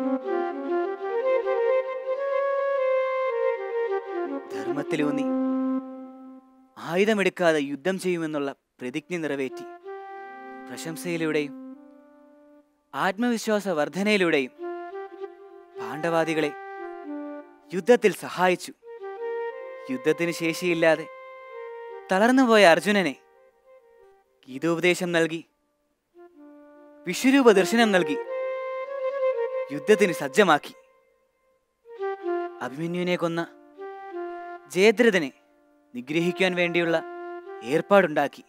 ധർമ്മത്തിലൂന്നി ആയുധമെടുക്കാതെ യുദ്ധം ചെയ്യുമെന്നുള്ള പ്രതിജ്ഞ നിറവേറ്റി പ്രശംസയിലൂടെയും ആത്മവിശ്വാസ വർധനയിലൂടെയും പാണ്ഡവാദികളെ യുദ്ധത്തിൽ സഹായിച്ചു യുദ്ധത്തിന് ശേഷിയില്ലാതെ തളർന്നുപോയ അർജുനനെ ഗീതോപദേശം നൽകി വിശ്വരൂപ ദർശനം നൽകി യുദ്ധത്തിന് സജ്ജമാക്കി അഭിമന്യുവിനെ കൊന്ന ജയദ്രഥനെ നിഗ്രഹിക്കാൻ വേണ്ടിയുള്ള ഏർപ്പാടുണ്ടാക്കി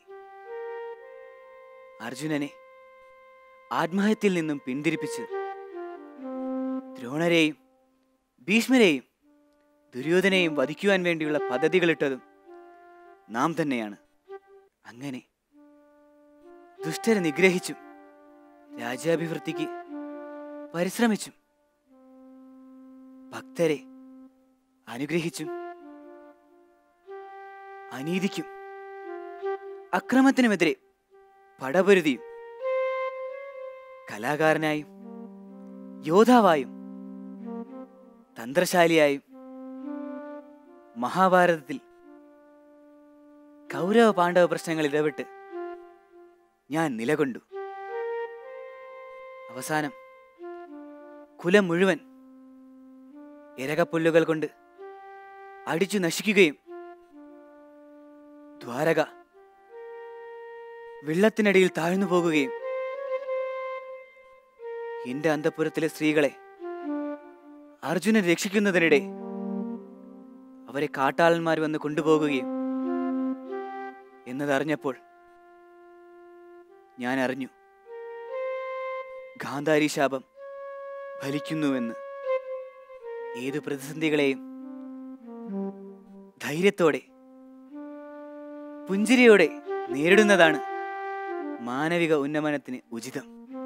അർജുനനെ ആത്മഹത്യയിൽ നിന്നും പിന്തിരിപ്പിച്ച് ദ്രോണരെയും ഭീഷ്മരെയും ദുര്യോധനെയും വധിക്കുവാൻ വേണ്ടിയുള്ള പദ്ധതികളിട്ടതും നാം തന്നെയാണ് അങ്ങനെ ദുഷ്ടരെ നിഗ്രഹിച്ചും രാജ്യാഭിവൃദ്ധിക്ക് പരിശ്രമിച്ചും ഭക്തരെ അനുഗ്രഹിച്ചും അനീതിക്കും അക്രമത്തിനുമെതിരെ പടപൊരുതിയും കലാകാരനായും യോദ്ധാവായും തന്ത്രശാലിയായും മഹാഭാരതത്തിൽ കൗരവ പാണ്ഡവ പ്രശ്നങ്ങളിൽ ഇടപെട്ട് ഞാൻ നിലകൊണ്ടു അവസാനം കുലം മുഴുവൻ ഇരകപ്പുല്ലുകൾ കൊണ്ട് അടിച്ചു നശിക്കുകയും ദ്വാരക വെള്ളത്തിനടിയിൽ താഴ്ന്നു പോകുകയും എന്റെ അന്തപുരത്തിലെ സ്ത്രീകളെ അർജുനൻ രക്ഷിക്കുന്നതിനിടെ അവരെ കാട്ടാളന്മാർ വന്ന് കൊണ്ടുപോകുകയും എന്നതറിഞ്ഞപ്പോൾ ഞാൻ അറിഞ്ഞു ഗാന്ധാരി ശാപം ഫലിക്കുന്നുവെന്ന് ഏതു പ്രതിസന്ധികളെയും ധൈര്യത്തോടെ പുഞ്ചിരിയോടെ നേരിടുന്നതാണ് മാനവിക ഉന്നമനത്തിന് ഉചിതം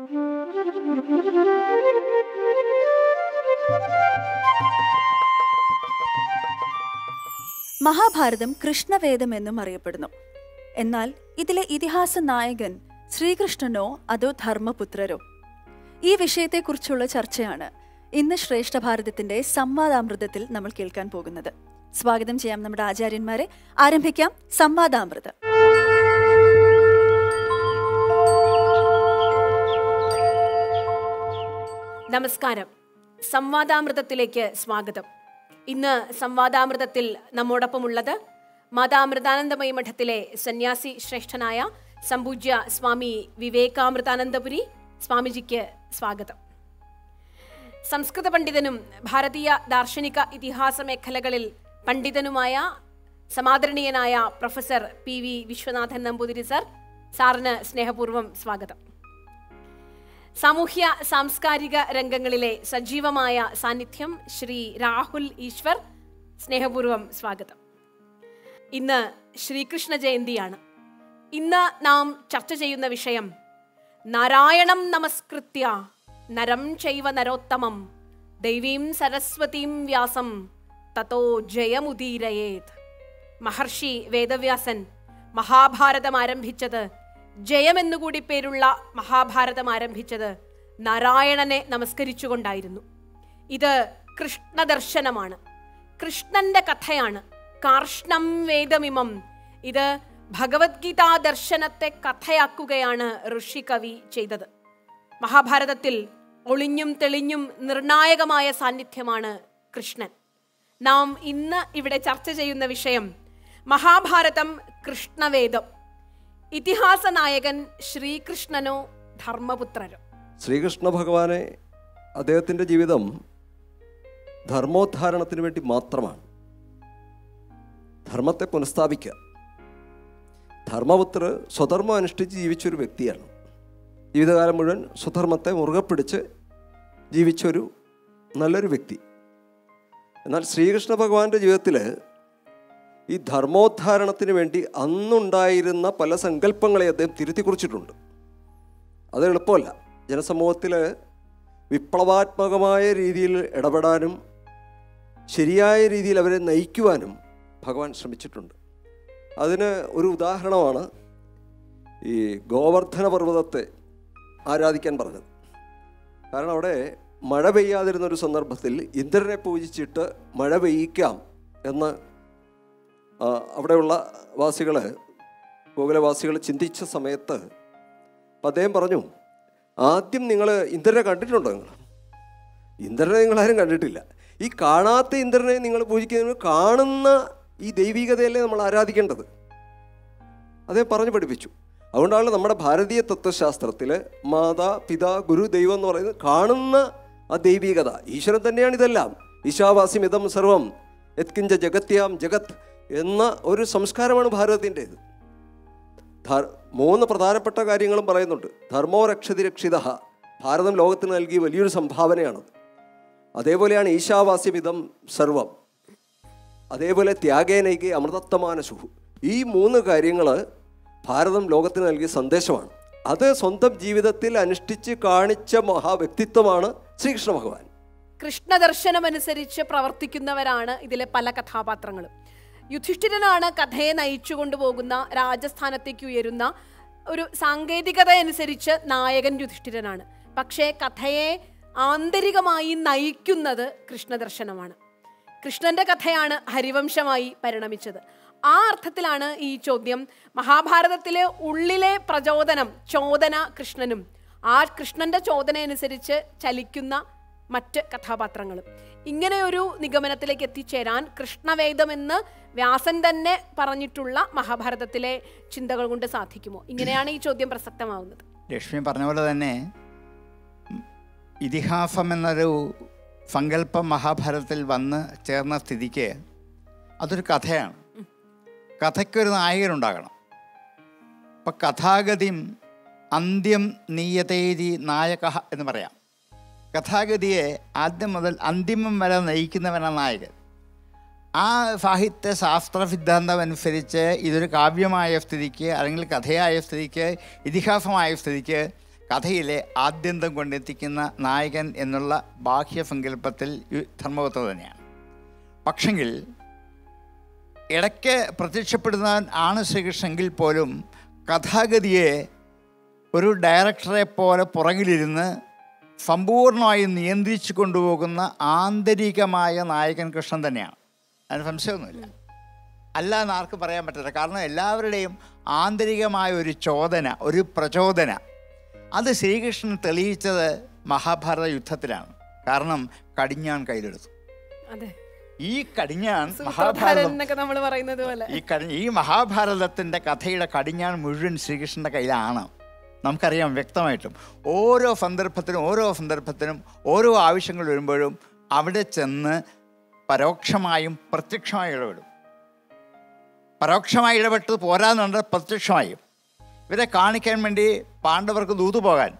മഹാഭാരതം കൃഷ്ണവേദം എന്നും അറിയപ്പെടുന്നു എന്നാൽ ഇതിലെ ഇതിഹാസ നായകൻ ശ്രീകൃഷ്ണനോ അതോ ധർമ്മപുത്രരോ ഈ വിഷയത്തെക്കുറിച്ചുള്ള ചർച്ചയാണ് ഇന്ന് ശ്രേഷ്ഠ ഭാരതത്തിന്റെ സംവാദാമൃതത്തിൽ നമ്മൾ കേൾക്കാൻ പോകുന്നത് സ്വാഗതം ചെയ്യാം നമ്മുടെ ആചാര്യന്മാരെ ആരംഭിക്കാം സംവാദാമൃതം നമസ്കാരം സംവാദാമൃതത്തിലേക്ക് സ്വാഗതം ഇന്ന് സംവാദാമൃതത്തിൽ നമ്മോടൊപ്പമുള്ളത് മാതാമൃതാനന്ദമയി മഠത്തിലെ സന്യാസി ശ്രേഷ്ഠനായ സംപൂജ്യ സ്വാമി വിവേകാമൃതാനന്ദപുരി സ്വാമിജിക്ക് സ്വാഗതം സംസ്കൃത പണ്ഡിതനും ഭാരതീയ ദാർശനിക ഇതിഹാസ മേഖലകളിൽ പണ്ഡിതനുമായ സമാദരണീയനായ professor P V Vishwanathan Namboothiri sir സാറിന് സ്നേഹപൂർവ്വം സ്വാഗതം സാമൂഹ്യ സാംസ്കാരിക രംഗങ്ങളിലെ സജീവമായ സാന്നിധ്യം ശ്രീ രാഹുൽ ഈശ്വർ സ്നേഹപൂർവ്വം സ്വാഗതം ഇന്ന് ശ്രീകൃഷ്ണ ജയന്തിയാണ് ഇന്ന് നാം ചർച്ച ചെയ്യുന്ന വിഷയം നാരായണം നമസ്കൃത്യ നരം ചൈവ നരോത്തമം ദൈവീം സരസ്വതീം വ്യാസം തതോ ജയമുദീരയേത് മഹർഷി വേദവ്യാസൻ മഹാഭാരതം ആരംഭിച്ചത് ജയമെന്നുകൂടി പേരുള്ള മഹാഭാരതം ആരംഭിച്ചത് നാരായണനെ നമസ്കരിച്ചുകൊണ്ടായിരുന്നു ഇത് കൃഷ്ണദർശനമാണ് കൃഷ്ണന്റെ കഥയാണ് കാർഷ്ണം വേദമിമം ഇത് ഭഗവത്ഗീതാ ദർശനത്തെ കഥയാക്കുകയാണ് ഋഷികവി ചെയ്തത് മഹാഭാരതത്തിൽ ഒളിഞ്ഞും തെളിഞ്ഞും നിർണായകമായ സാന്നിധ്യമാണ് കൃഷ്ണൻ നാം ഇന്ന് ഇവിടെ ചർച്ച ചെയ്യുന്ന വിഷയം മഹാഭാരതം കൃഷ്ണവേദം ഇതിഹാസ നായകൻ ശ്രീകൃഷ്ണനോ ധർമ്മപുത്രരോ ശ്രീകൃഷ്ണ ഭഗവാനെ അദ്ദേഹത്തിൻ്റെ ജീവിതം ധർമ്മോദ്ധാരണത്തിന് വേണ്ടി മാത്രമാണ് ധർമ്മത്തെ പുനഃസ്ഥാപിക്കുക ധർമ്മപുത്ര സ്വധർമ്മം അനുഷ്ഠിച്ച് ജീവിച്ചൊരു വ്യക്തിയാണ് ജീവിതകാലം മുഴുവൻ സ്വധർമ്മത്തെ മുറുകെ പിടിച്ച് ജീവിച്ചൊരു നല്ലൊരു വ്യക്തി എന്നാൽ ശ്രീകൃഷ്ണ ഭഗവാന്റെ ജീവിതത്തിൽ ഈ ധർമ്മോദ്ധാരണത്തിന് വേണ്ടി അന്നുണ്ടായിരുന്ന പല സങ്കല്പങ്ങളെ അദ്ദേഹം തിരുത്തി കുറിച്ചിട്ടുണ്ട് അത് എളുപ്പമല്ല ജനസമൂഹത്തിൽ വിപ്ലവാത്മകമായ രീതിയിൽ ഇടപെടാനും ശരിയായ രീതിയിൽ അവരെ നയിക്കുവാനും ഭഗവാൻ ശ്രമിച്ചിട്ടുണ്ട് അതിന് ഒരു ഉദാഹരണമാണ് ഈ ഗോവർദ്ധന പർവ്വതത്തെ ആരാധിക്കാൻ പറഞ്ഞത് കാരണം അവിടെ മഴ പെയ്യാതിരുന്ന ഒരു സന്ദർഭത്തിൽ ഇന്ദ്രനെ പൂജിച്ചിട്ട് മഴ പെയ്യിക്കാം എന്ന് ആ, അവിടെയുള്ള വാസികൾ ഗോകുലവാസികൾ ചിന്തിച്ച സമയത്ത് അപ്പം അദ്ദേഹം പറഞ്ഞു ആദ്യം നിങ്ങൾ ഇന്ദ്രനെ കണ്ടിട്ടുണ്ടോ നിങ്ങൾ ഇന്ദ്രനെ നിങ്ങളാരും കണ്ടിട്ടില്ല ഈ കാണാത്ത ഇന്ദ്രനെ നിങ്ങൾ പൂജിക്കുന്നതിന് കാണുന്ന ഈ ദൈവികതയല്ലേ നമ്മൾ ആരാധിക്കേണ്ടത് അദ്ദേഹം പറഞ്ഞു പഠിപ്പിച്ചു അതുകൊണ്ടാണ് നമ്മുടെ ഭാരതീയ തത്വശാസ്ത്രത്തിൽ മാതാ പിതാ ഗുരു ദൈവം എന്ന് പറയുന്നത് കാണുന്ന ആ ദൈവികത ഈശ്വരൻ തന്നെയാണ് ഇതെല്ലാം ഈശാവാസ്യം ഇതം സർവം യത്കിഞ്ച ജഗത്യാം ജഗത് എന്ന ഒരു സംസ്കാരമാണ് ഭാരതത്തിൻ്റേത് ധർ- മൂന്ന് പ്രധാനപ്പെട്ട കാര്യങ്ങളും പറയുന്നുണ്ട് ധർമ്മോ രക്ഷതി രക്ഷിത ഭാരതം ലോകത്തിന് നൽകിയ വലിയൊരു സംഭാവനയാണത് അതേപോലെയാണ് ഈശാവാസ്യം ഇതം സർവം അതേപോലെ ത്യാഗേനൈകി അമൃതത്വമാനസുഹു ഈ മൂന്ന് കാര്യങ്ങൾ ഭാരതം ലോകത്തിന് നൽകിയ സന്ദേശമാണ് അത് സ്വന്തം ജീവിതത്തിൽ അനുഷ്ഠിച്ച് കാണിച്ച മഹാവ്യക്തിത്വമാണ് ശ്രീകൃഷ്ണ ഭഗവാൻ കൃഷ്ണദർശനമനുസരിച്ച് പ്രവർത്തിക്കുന്നവരാണ് ഇതിലെ പല കഥാപാത്രങ്ങളും യുധിഷ്ഠിരനാണ് കഥയെ നയിച്ചു കൊണ്ടുപോകുന്ന രാജസ്ഥാനത്തേക്ക് ഉയരുന്ന ഒരു സാങ്കേതികത അനുസരിച്ച് നായകൻ യുധിഷ്ഠിരനാണ് പക്ഷേ കഥയെ ആന്തരികമായി നയിക്കുന്നത് കൃഷ്ണദർശനമാണ് കൃഷ്ണന്റെ കഥയാണ് ഹരിവംശമായി പരിണമിച്ചത് ആ അർത്ഥത്തിലാണ് ഈ ചോദ്യം മഹാഭാരതത്തിലെ ഉള്ളിലെ പ്രചോദനം ചോദന കൃഷ്ണനും ആ കൃഷ്ണന്റെ ചോദന അനുസരിച്ച് ചലിക്കുന്ന മറ്റ് കഥാപാത്രങ്ങളും ഇങ്ങനെ ഒരു നിഗമനത്തിലേക്ക് എത്തിച്ചേരാൻ കൃഷ്ണവേദം എന്ന് വ്യാസൻ തന്നെ പറഞ്ഞിട്ടുള്ള മഹാഭാരതത്തിലെ ചിന്തകൾ കൊണ്ട് സാധിക്കുമോ ഇങ്ങനെയാണ് ഈ ചോദ്യം പ്രസക്തമാവുന്നത് ലക്ഷ്മി പറഞ്ഞ പോലെ തന്നെ ഉം, ഇതിഹാസം എന്നൊരു സങ്കല്പം മഹാഭാരതത്തിൽ വന്ന് ചേർന്ന സ്ഥിതിക്ക് അതൊരു കഥയാണ് കഥയ്ക്കൊരു നായകനുണ്ടാകണം അപ്പം കഥാഗതിയും അന്ത്യം നീയതേരി നായക എന്ന് പറയാം കഥാഗതിയെ ആദ്യം മുതൽ അന്തിമം വരെ നയിക്കുന്നവനാണ് നായകൻ ആ സാഹിത്യ ശാസ്ത്ര സിദ്ധാന്തം അനുസരിച്ച് ഇതൊരു കാവ്യമായ സ്ഥിതിക്ക് അല്ലെങ്കിൽ കഥയായ സ്ഥിതിക്ക് ഇതിഹാസമായ സ്ഥിതിക്ക് കഥയിലെ ആദ്യന്തം കൊണ്ടെത്തിക്കുന്ന നായകൻ എന്നുള്ള ബാഹ്യസങ്കല്പത്തിൽ യു- ധർമ്മപുത്ര തന്നെയാണ് പക്ഷെങ്കിൽ ഇടയ്ക്ക് പ്രത്യക്ഷപ്പെടുന്ന ആണ് ശ്രീകൃഷ്ണങ്കിൽ പോലും കഥാഗതിയെ ഒരു ഡയറക്ടറെ പോലെ പുറകിലിരുന്ന് സമ്പൂർണ്ണമായും നിയന്ത്രിച്ചു കൊണ്ടുപോകുന്ന ആന്തരികമായ നായകൻ കൃഷ്ണൻ തന്നെയാണ് അതിന് സംശയമൊന്നുമില്ല അല്ല എന്ന് ആർക്ക് പറയാൻ പറ്റില്ല കാരണം എല്ലാവരുടെയും ആന്തരികമായ ഒരു ചോദന ഒരു പ്രചോദന അത് ശ്രീകൃഷ്ണൻ തെളിയിച്ചത് മഹാഭാരത യുദ്ധത്തിലാണ് കാരണം കടിഞ്ഞാൻ കയ്യിലെടുത്തു അതെ ഈ കടിഞ്ഞാൻ സൂത്രധാരൻ മഹാഭാരതം എന്നൊക്കെ നമ്മൾ പറയുന്നത് പോലെ ഈ കടി ഈ മഹാഭാരതത്തിൻ്റെ കഥയുടെ കടിഞ്ഞാൺ മുഴുവൻ ശ്രീകൃഷ്ണൻ്റെ കയ്യിലാണ് നമുക്കറിയാം വ്യക്തമായിട്ടും ഓരോ സന്ദർഭത്തിനും ഓരോ സന്ദർഭത്തിനും ഓരോ ആവശ്യങ്ങൾ വരുമ്പോഴും അവിടെ ചെന്ന് പരോക്ഷമായും പ്രത്യക്ഷമായും ഇടപെടും പരോക്ഷമായി ഇടപെട്ട് പോരാന്നുണ്ട് പ്രത്യക്ഷമായും ഇവരെ കാണിക്കാൻ വേണ്ടി പാണ്ഡവർക്ക് ദൂത് പോകാൻ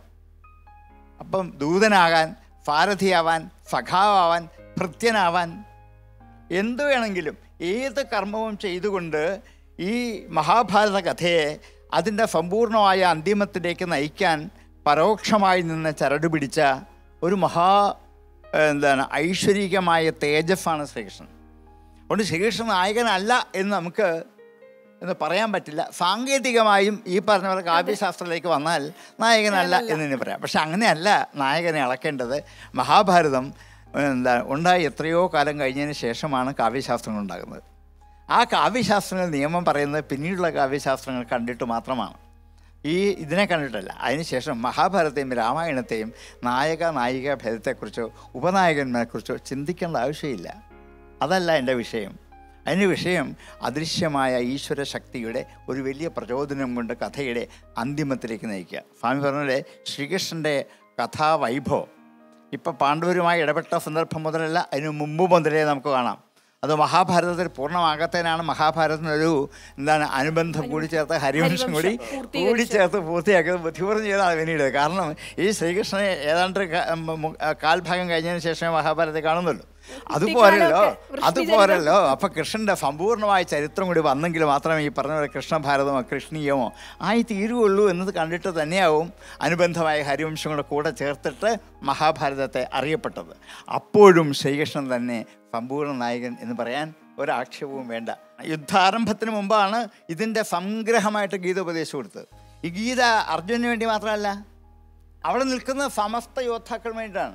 അപ്പം ദൂതനാകാൻ സാരഥിയാവാൻ സഖാവാൻ ഭൃത്യനാവാൻ എന്തു വേണമെങ്കിലും ഏത് കർമ്മവും ചെയ്തുകൊണ്ട് ഈ മഹാഭാരത കഥയെ അതിൻ്റെ സമ്പൂർണമായ അന്തിമത്തിലേക്ക് നയിക്കാൻ പരോക്ഷമായി നിന്ന് ചരട് പിടിച്ച ഒരു മഹാ എന്താണ് ഐശ്വര്യമായ തേജസ്സാണ് ശ്രീകൃഷ്ണൻ അതുകൊണ്ട് ശ്രീകൃഷ്ണൻ നായകനല്ല എന്ന് നമുക്ക് എന്ന് പറയാൻ പറ്റില്ല സാങ്കേതികമായും ഈ പറഞ്ഞ പോലെ കാവ്യശാസ്ത്രത്തിലേക്ക് വന്നാൽ നായകനല്ല എന്ന് തന്നെ പറയാം പക്ഷെ അങ്ങനെയല്ല നായകനെ അളക്കേണ്ടത് മഹാഭാരതം എന്താ ഉണ്ടായി എത്രയോ കാലം കഴിഞ്ഞതിന് ശേഷമാണ് കാവ്യശാസ്ത്രങ്ങൾ ഉണ്ടാകുന്നത് ആ കാവ്യശാസ്ത്രങ്ങൾ നിയമം പറയുന്നത് പിന്നീടുള്ള കാവ്യശാസ്ത്രങ്ങൾ കണ്ടിട്ട് മാത്രമാണ് ഈ ഇതിനെ കണ്ടിട്ടല്ല അതിനുശേഷം മഹാഭാരതത്തെയും രാമായണത്തെയും നായക നായിക ഭേദത്തെക്കുറിച്ചോ ഉപനായകന്മാരെക്കുറിച്ചോ ചിന്തിക്കേണ്ട ആവശ്യമില്ല അതല്ല എൻ്റെ വിഷയം അതിൻ്റെ വിഷയം അദൃശ്യമായ ഈശ്വര ശക്തിയുടെ ഒരു വലിയ പ്രചോദനം കൊണ്ട് കഥയുടെ അന്തിമത്തിലേക്ക് നയിക്കുക സ്വാമി പറഞ്ഞ ശ്രീകൃഷ്ണൻ്റെ കഥാവൈഭവം ഇപ്പം പാണ്ഡവരുമായി ഇടപെട്ട സന്ദർഭം മുതലല്ല അതിന് മുമ്പ് മുതലേ നമുക്ക് കാണാം അത് മഹാഭാരതത്തിൽ പൂർണ്ണമാകത്തേനാണ് മഹാഭാരതത്തിനൊരു എന്താണ് അനുബന്ധം കൂടി ചേർത്ത് ഹരിവംശം കൂടി കൂടി ചേർത്ത് പൂർത്തിയാക്കിയത് ബുദ്ധിപൂർവ്വം ചെയ്താണ് പിന്നീട് കാരണം ഈ ശ്രീകൃഷ്ണനെ ഏതാണ്ട് ക- മ- മു- കാൽഭാഗം കഴിഞ്ഞതിന് ശേഷമേ മഹാഭാരതത്തെ കാണുന്നുള്ളൂ അതുപോരല്ലോ അതുപോരല്ലോ അപ്പൊ കൃഷ്ണന്റെ സമ്പൂർണ്ണമായ ചരിത്രം കൂടി വന്നെങ്കിൽ മാത്രമേ ഈ പറഞ്ഞ പോലെ കൃഷ്ണഭാരതമോ കൃഷ്ണീയമോ ആയി തീരുള്ളൂ എന്നത് കണ്ടിട്ട് തന്നെയാവും അനുബന്ധമായ ഹരിവംശം കൂടെ കൂടെ ചേർത്തിട്ട് മഹാഭാരതത്തെ അറിയപ്പെട്ടത് അപ്പോഴും ശ്രീകൃഷ്ണൻ തന്നെ സമ്പൂർണ്ണ നായകൻ എന്ന് പറയാൻ ഒരാക്ഷേപവും വേണ്ട യുദ്ധാരംഭത്തിന് മുമ്പാണ് ഇതിൻ്റെ സംഗ്രഹമായിട്ട് ഗീത ഉപദേശിച്ചു കൊടുത്തത് ഈ ഗീത അർജുനന് വേണ്ടി മാത്രമല്ല അവിടെ നിൽക്കുന്ന സമസ്ത യോദ്ധാക്കൾ വേണ്ടിയിട്ടാണ്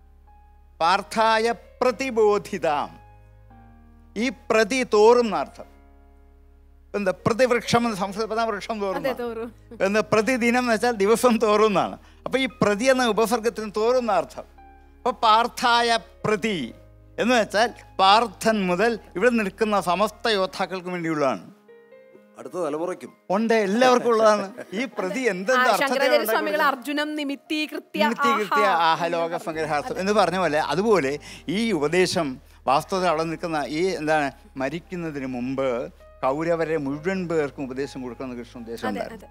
പാർത്ഥായ പ്രതിബോധിതാം ഈ പ്രതി തോറും എന്നർത്ഥം എന്താ പ്രതിവൃക്ഷം എന്ന് സംസ്കൃത പദം വൃക്ഷം തോറും അതെ തോറു എന്ന് പ്രതിദിനം എന്ന് വെച്ചാൽ ദിവസം തോറും എന്നാണ് അപ്പൊ ഈ പ്രതി എന്ന ഉപസർഗത്തിന് തോറും എന്ന അർത്ഥം അപ്പൊ പാർത്ഥായ പ്രതി എന്ന് വെച്ചാൽ പാർത്ഥൻ മുതൽ ഇവിടെ നിൽക്കുന്ന സമസ്ത യോദ്ധാക്കൾക്കും വേണ്ടിയുള്ളതാണ് അടുത്ത തലമുറയ്ക്കും ഉണ്ട് എല്ലാവർക്കും ഉള്ളതാണ് ഈ പ്രതി ആ, എന്തെന്ത് ശങ്കരാചാര്യ സ്വാമികൾ അർത്ഥത്തിൽ അർജുനം നിമിത്തീകൃത്യ നിത്യകൃത്യ ആഹലോക സംഗ്രഹാർത്ഥം എന്ന് പറഞ്ഞ പോലെ അതുപോലെ ഈ ഉപദേശം വാസ്തവത്തിൽ അവിടെ നിൽക്കുന്ന ഈ എന്താണ് മരിക്കുന്നതിന് മുമ്പ് കൗരവരെ മുഴുവൻ പേർക്കും ഉപദേശം കൊടുക്കുന്ന കൃഷ്ണ ഉദ്ദേശം അതെ ഉണ്ടായിരുന്നു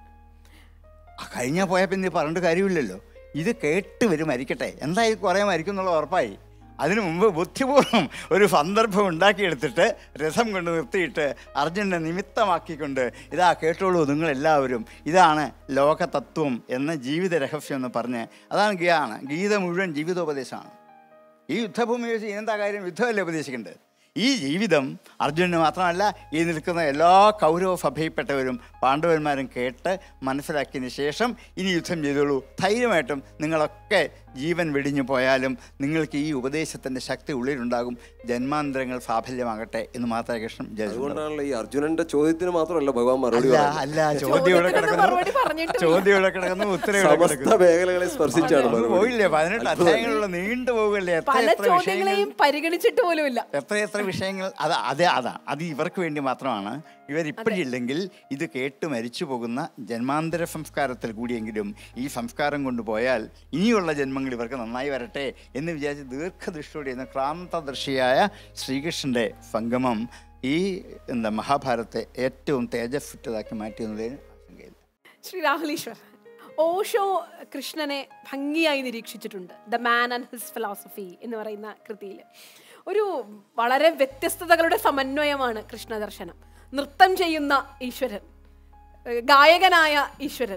അതെ ആ കഴിഞ്ഞ പോയാൽ പിന്നെ പറഞ്ഞിട്ട് കാര്യമില്ലല്ലോ ഇത് കേട്ട് വരും മരിക്കട്ടെ എന്തായാലും കുറേ മരിക്കും എന്നുള്ള ഉറപ്പായി അതിനു മുമ്പ് ബുദ്ധിപൂർവ്വം ഒരു സന്ദർഭം ഉണ്ടാക്കിയെടുത്തിട്ട് രസം കൊണ്ട് നിർത്തിയിട്ട് അർജുനെ നിമിത്തമാക്കിക്കൊണ്ട് ഇതാ കേട്ടോളൂ നിങ്ങളെല്ലാവരും ഇതാണ് ലോകതത്വം എന്ന ജീവിത രഹസ്യം എന്ന് പറഞ്ഞ് അതാണ് ഗീതാണ് ഗീത മുഴുവൻ ജീവിതോപദേശമാണ് ഈ യുദ്ധഭൂമി വെച്ച് എന്താ കാര്യം യുദ്ധമല്ലേ ഉപദേശിക്കേണ്ടത് ഈ ജീവിതം അർജുനന് മാത്രമല്ല ഈ നിൽക്കുന്ന എല്ലാ കൗരവ സഭയിൽപ്പെട്ടവരും പാണ്ഡവന്മാരും കേട്ട് മനസ്സിലാക്കിയതിന് ശേഷം ഇനി യുദ്ധം ചെയ്തോളൂ ധൈര്യമായിട്ടും നിങ്ങളൊക്കെ ജീവൻ വെടിഞ്ഞു പോയാലും നിങ്ങൾക്ക് ഈ ഉപദേശത്തിൻ്റെ ശക്തി ഉള്ളിലുണ്ടാകും ജന്മാന്തരങ്ങൾ സാഫല്യമാകട്ടെ എന്ന് മാത്രമേ കൃഷ്ണൻ വിചാരിച്ചു അതുകൊണ്ടാണല്ലോ ഈ അർജുനന്റെ ചോദ്യത്തിന് മാത്രമല്ല ഭഗവാൻ മറുപടി അല്ല പറയുന്നത് അല്ല ചോദ്യം ഇവിടെ ചോദ്യത്തിനൊന്നും മറുപടി കിടക്കുന്നു പറഞ്ഞിട്ടില്ല. ചോദ്യം ഇവിടെ കിടക്കുന്നു ഉത്തരം ഇവിടെ സമസ്ത കിടക്കുന്നു മേഖലകളെ സ്പർശിച്ചാണ് നമുക്ക് മറുപടി പോയില്ലേ പതിനെട്ട് അധ്യായങ്ങളുള്ള നീണ്ടു പോകല്ലേ എത്ര പല എത്ര വിഷയങ്ങൾ ചോദ്യങ്ങളെയും പരിഗണിച്ചിട്ട് പോലുമില്ല എത്ര എത്ര വിഷയങ്ങൾ അത് അതെ അതാ അത് ഇവർക്ക് വേണ്ടി മാത്രമാണ് ഇവർ ഇപ്പോഴില്ലെങ്കിൽ ഇത് കേട്ട് മരിച്ചു പോകുന്ന ജന്മാന്തര സംസ്കാരത്തിൽ കൂടിയെങ്കിലും ഈ സംസ്കാരം കൊണ്ടുപോയാൽ ഇനിയുള്ള ജന്മങ്ങൾ ഇവർക്ക് നന്നായി വരട്ടെ എന്ന് വിചാരിച്ച് ദീർഘദൃഷ്ടിയോടെ എന്ന ക്രാന്തദർശിയായ ശ്രീകൃഷ്ണൻ്റെ സംഗമം ഈ എന്താ മഹാഭാരത്തെ ഏറ്റവും തേജസ്വിറ്റതാക്കി മാറ്റി എന്നുള്ളതിന് ആശങ്കയില്ല ശ്രീ രാഹുലീശ്വർ ഓഷോ കൃഷ്ണനെ ഭംഗിയായി നിരീക്ഷിച്ചിട്ടുണ്ട് the man and his philosophy എന്ന് പറയുന്ന കൃതിയിൽ ഒരു വളരെ വ്യത്യസ്തതകളുടെ സമന്വയമാണ് കൃഷ്ണദർശനം നൃത്തം ചെയ്യുന്ന ഈശ്വരൻ ഏഹ് ഗായകനായ ഈശ്വരൻ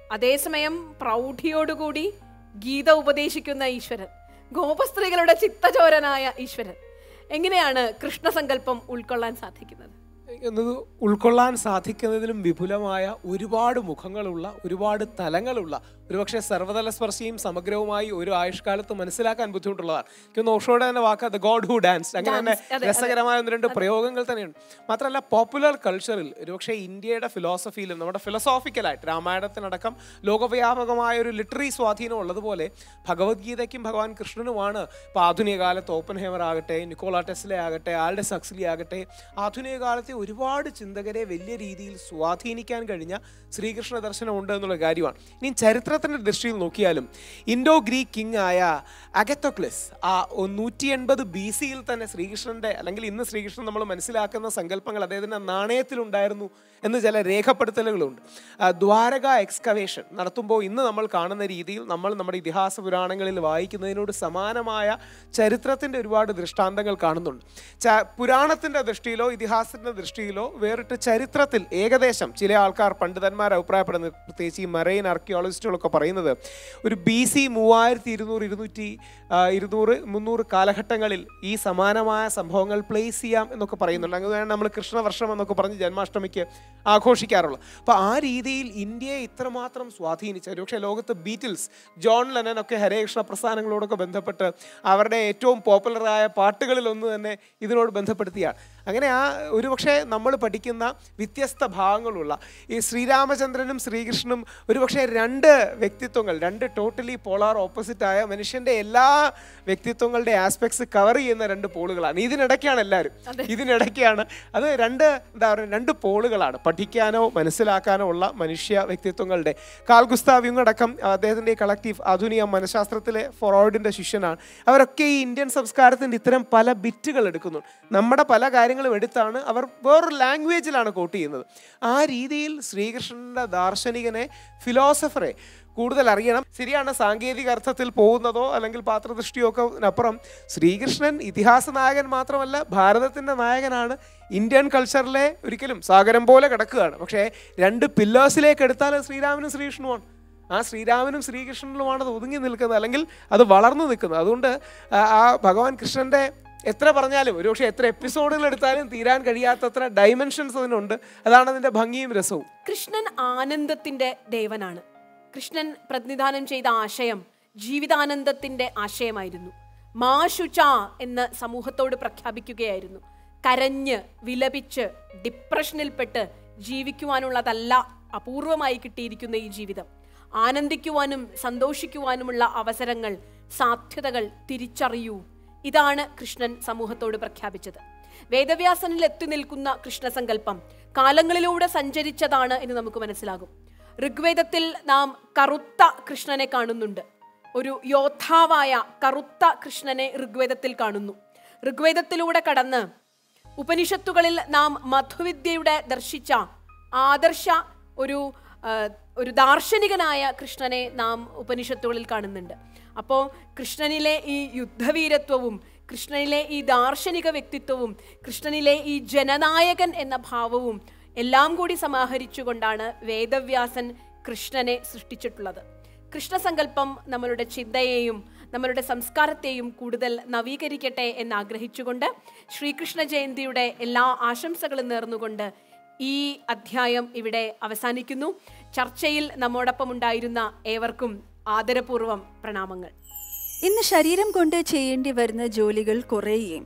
അതേസമയം പ്രൗഢിയോടുകൂടി ഗീത ഉപദേശിക്കുന്ന ഈശ്വരൻ ഗോപസ്ത്രീകളുടെ ചിത്തചോരനായ ഈശ്വരൻ എങ്ങനെയാണ് കൃഷ്ണസങ്കല്പം ഉൾക്കൊള്ളാൻ സാധിക്കുന്നത് എന്നത് ഉൾക്കൊള്ളാൻ സാധിക്കുന്നതിലും വിപുലമായ ഒരുപാട് മുഖങ്ങളുള്ള ഒരുപാട് തലങ്ങളുള്ള ഒരുപക്ഷെ സർവ്വതല സ്പർശിയും സമഗ്രവുമായി ഒരു ആയുഷ്കാലത്ത് മനസ്സിലാക്കാൻ ബുദ്ധിമുട്ടുള്ളതാണ് എനിക്കൊന്ന് ഓഷോയുടെ തന്നെ വാക്ക് ദ ഗോഡ് ഹു ഡാൻസ് അങ്ങനെ തന്നെ Dance, അതെ, അതെ. രസകരമായ ഒന്ന് രണ്ട് പ്രയോഗങ്ങൾ തന്നെയുണ്ട് മാത്രമല്ല പോപ്പുലർ കൾച്ചറിൽ ഒരുപക്ഷെ ഇന്ത്യയുടെ ഫിലോസഫിയിലും നമ്മുടെ ഫിലോസോഫിക്കലായിട്ട് രാമായണത്തിനടക്കം ലോകവ്യാപകമായ ഒരു ലിറ്ററി സ്വാധീനം ഉള്ളതുപോലെ ഭഗവത്ഗീതയ്ക്കും ഭഗവാൻ കൃഷ്ണനുമാണ് ഇപ്പോൾ ആധുനിക കാലത്ത് ഓപ്പൺ ഹേമർ ആകട്ടെ നിക്കോള ടെസ്ലെ ആകട്ടെ ആൾഡെ സക്സ്ലി ആകട്ടെ ആധുനിക കാലത്തെ ഒരുപാട് ചിന്തകരെ വലിയ രീതിയിൽ സ്വാധീനിക്കാൻ കഴിഞ്ഞ ശ്രീകൃഷ്ണ ദർശനം ഉണ്ട് എന്നുള്ള കാര്യമാണ് ഇനി ചരിത്രത്തിൻ്റെ ദൃഷ്ടിയിൽ നോക്കിയാലും ഇൻഡോ ഗ്രീക്ക് കിങ് ആയ അഗത്തോക്ലിസ് ആ നൂറ്റി എൺപത് ബി സിയിൽ തന്നെ ശ്രീകൃഷ്ണന്റെ അല്ലെങ്കിൽ ഇന്ന് ശ്രീകൃഷ്ണൻ നമ്മൾ മനസ്സിലാക്കുന്ന സങ്കല്പങ്ങൾ അദ്ദേഹത്തിൻ്റെ നാണയത്തിലുണ്ടായിരുന്നു എന്ന് ചില രേഖപ്പെടുത്തലുകളുണ്ട് ആ, ദ്വാരക എക്സ്കവേഷൻ നടത്തുമ്പോൾ ഇന്ന് നമ്മൾ കാണുന്ന രീതിയിൽ നമ്മൾ നമ്മുടെ ഇതിഹാസ പുരാണങ്ങളിൽ വായിക്കുന്നതിനോട് സമാനമായ ചരിത്രത്തിൻ്റെ ഒരുപാട് ദൃഷ്ടാന്തങ്ങൾ കാണുന്നുണ്ട് ച പുരാണത്തിൻ്റെ ദൃഷ്ടിയിലോ ഇതിഹാസത്തിൻ്റെ ദൃഷ്ടിയിലോ വേറിട്ട് ചരിത്രത്തിൽ ഏകദേശം ചില ആൾക്കാർ പണ്ഡിതന്മാർ അഭിപ്രായപ്പെടുന്നത് പ്രത്യേകിച്ച് ഈ മറൈൻ ആർക്കിയോളജിസ്റ്റുകളൊക്കെ പറയുന്നത് ഒരു ബി സി മൂവായിരത്തി ഇരുന്നൂറ് ഇരുന്നൂറ്റി ആ, ഇരുന്നൂറ് മുന്നൂറ് കാലഘട്ടങ്ങളിൽ ഈ സമാനമായ സംഭവങ്ങൾ പ്ലേസ് ചെയ്യാം എന്നൊക്കെ പറയുന്നുണ്ട് അങ്ങനെയാണ് നമ്മൾ കൃഷ്ണവർഷം എന്നൊക്കെ പറഞ്ഞ് ജന്മാഷ്ടമിക്ക് ആഘോഷിക്കാറുള്ളത് അപ്പോൾ ആ രീതിയിൽ ഇന്ത്യയെ ഇത്രമാത്രം സ്വാധീനിച്ച ഒരുപക്ഷെ ലോകത്ത് ബീറ്റിൽസ് ജോൺ ലെനൻ ഒക്കെ ഹരേകൃഷ്ണ പ്രസ്ഥാനങ്ങളോടൊക്കെ ബന്ധപ്പെട്ട് അവരുടെ ഏറ്റവും പോപ്പുലറായ പാട്ടുകളിൽ ഒന്ന് തന്നെ ഇതിനോട് ബന്ധപ്പെടുത്തിയാണ് അങ്ങനെ ആ ഒരുപക്ഷെ നമ്മൾ പഠിക്കുന്ന വ്യത്യസ്ത ഭാഗങ്ങളുള്ള ഈ ശ്രീരാമചന്ദ്രനും ശ്രീകൃഷ്ണനും ഒരുപക്ഷെ രണ്ട് വ്യക്തിത്വങ്ങൾ രണ്ട് ടോട്ടലി പോളാർ ഓപ്പോസിറ്റ് ആയ മനുഷ്യന്റെ എല്ലാ വ്യക്തിത്വങ്ങളുടെ ആസ്പെക്ട്സ് കവർ ചെയ്യുന്ന രണ്ട് പോളുകളാണ് ഇതിനിടയ്ക്കാണ് എല്ലാവരും ഇതിനിടയ്ക്കാണ് അത് രണ്ട് എന്താ പറയുക രണ്ട് പോളുകളാണ് പഠിക്കാനോ മനസ്സിലാക്കാനോ ഉള്ള മനുഷ്യ വ്യക്തിത്വങ്ങളുടെ കാൽ ഗുസ്താവ് യുങ് അടക്കം അദ്ദേഹത്തിൻ്റെ കളക്റ്റീവ് ആധുനിക മനഃശാസ്ത്രത്തിലെ ഫോറോയിഡിൻ്റെ ശിഷ്യനാണ് അവരൊക്കെ ഈ ഇന്ത്യൻ സംസ്കാരത്തിൻ്റെ ഇത്തരം പല ബിറ്റുകൾ എടുക്കുന്നു നമ്മുടെ പല കാര്യങ്ങളും എടുത്താണ് അവർ വേറൊരു ലാംഗ്വേജിലാണ് കോട്ട് ചെയ്യുന്നത് ആ രീതിയിൽ ശ്രീകൃഷ്ണൻ്റെ ദാർശനികനെ ഫിലോസഫറെ കൂടുതൽ അറിയണം ശരിയാണ് സാങ്കേതിക അർത്ഥത്തിൽ പോകുന്നതോ അല്ലെങ്കിൽ പാത്രദൃഷ്ടിയോ ഒക്കെ അപ്പുറം ശ്രീകൃഷ്ണൻ ഇതിഹാസ നായകൻ മാത്രമല്ല ഭാരതത്തിൻ്റെ നായകനാണ് ഇന്ത്യൻ കൾച്ചറിലെ ഒരിക്കലും സാഗരം പോലെ കിടക്കുകയാണ് പക്ഷേ രണ്ട് പില്ലേഴ്സിലേക്ക് എടുത്താൽ അത് ശ്രീരാമനും ശ്രീകൃഷ്ണനുമാണ് ആ ശ്രീരാമനും ശ്രീകൃഷ്ണനിലുമാണ് അത് ഒതുങ്ങി നിൽക്കുന്നത് അല്ലെങ്കിൽ അത് വളർന്നു നിൽക്കുന്നത് അതുകൊണ്ട് ആ ആ ഭഗവാൻ കൃഷ്ണൻ്റെ എത്ര പറഞ്ഞാലും ഒരുപക്ഷെ എത്ര എപ്പിസോഡുകൾ എടുത്താലും തീരാൻ കഴിയാത്തത്ര ഡൈമെൻഷൻസ് അതിനുണ്ട് അതാണ് അതിൻ്റെ ഭംഗിയും രസവും കൃഷ്ണൻ ആനന്ദത്തിന്റെ ദേവനാണ് കൃഷ്ണൻ പ്രതിനിധാനം ചെയ്ത ആശയം ജീവിതാനന്ദത്തിന്റെ ആശയമായിരുന്നു മാശുച എന്ന് സമൂഹത്തോട് പ്രഖ്യാപിക്കുകയായിരുന്നു കരഞ്ഞ് വിലപിച്ച് ഡിപ്രഷനിൽപ്പെട്ട് ജീവിക്കുവാനുള്ളതല്ല അപൂർവമായി കിട്ടിയിരിക്കുന്ന ഈ ജീവിതം ആനന്ദിക്കുവാനും സന്തോഷിക്കുവാനുമുള്ള അവസരങ്ങൾ സാധ്യതകൾ തിരിച്ചറിയൂ ഇതാണ് കൃഷ്ണൻ സമൂഹത്തോട് പ്രഖ്യാപിച്ചത് വേദവ്യാസനിൽ എത്തി നിൽക്കുന്ന കൃഷ്ണസങ്കല്പം കാലങ്ങളിലൂടെ സഞ്ചരിച്ചതാണ് എന്ന് നമുക്ക് മനസ്സിലാകും ഋഗ്വേദത്തിൽ നാം കറുത്ത കൃഷ്ണനെ കാണുന്നുണ്ട് ഒരു യോദ്ധാവായ കറുത്ത കൃഷ്ണനെ ഋഗ്വേദത്തിൽ കാണുന്നു ഋഗ്വേദത്തിലൂടെ കടന്ന് ഉപനിഷത്തുകളിൽ നാം മധുവിദ്യയുടെ ദർശിച്ച ആദർശ ഒരു ആ, ഒരു ദാർശനികനായ കൃഷ്ണനെ നാം ഉപനിഷത്തുകളിൽ കാണുന്നുണ്ട് അപ്പോൾ കൃഷ്ണനിലെ ഈ യുദ്ധവീരത്വവും കൃഷ്ണനിലെ ഈ ദാർശനിക വ്യക്തിത്വവും കൃഷ്ണനിലെ ഈ ജനനായകൻ എന്ന ഭാവവും എല്ലാം കൂടി സമാഹരിച്ചുകൊണ്ടാണ് വേദവ്യാസൻ കൃഷ്ണനെ സൃഷ്ടിച്ചിട്ടുള്ളത് കൃഷ്ണസങ്കല്പം നമ്മളുടെ ചിന്തയെയും നമ്മളുടെ സംസ്കാരത്തെയും കൂടുതൽ നവീകരിക്കട്ടെ എന്ന് ആഗ്രഹിച്ചുകൊണ്ട് ശ്രീകൃഷ്ണ ജയന്തിയുടെ എല്ലാ ആശംസകളും നേർന്നുകൊണ്ട് ഈ അധ്യായം ഇവിടെ അവസാനിക്കുന്നു ചർച്ചയിൽ നമ്മോടൊപ്പം ഉണ്ടായിരുന്ന ഏവർക്കും ആദരപൂർവം പ്രണാമങ്ങൾ ഇന്ന് ശരീരം കൊണ്ട് ചെയ്യേണ്ടി വരുന്ന ജോലികൾ കുറയുകയും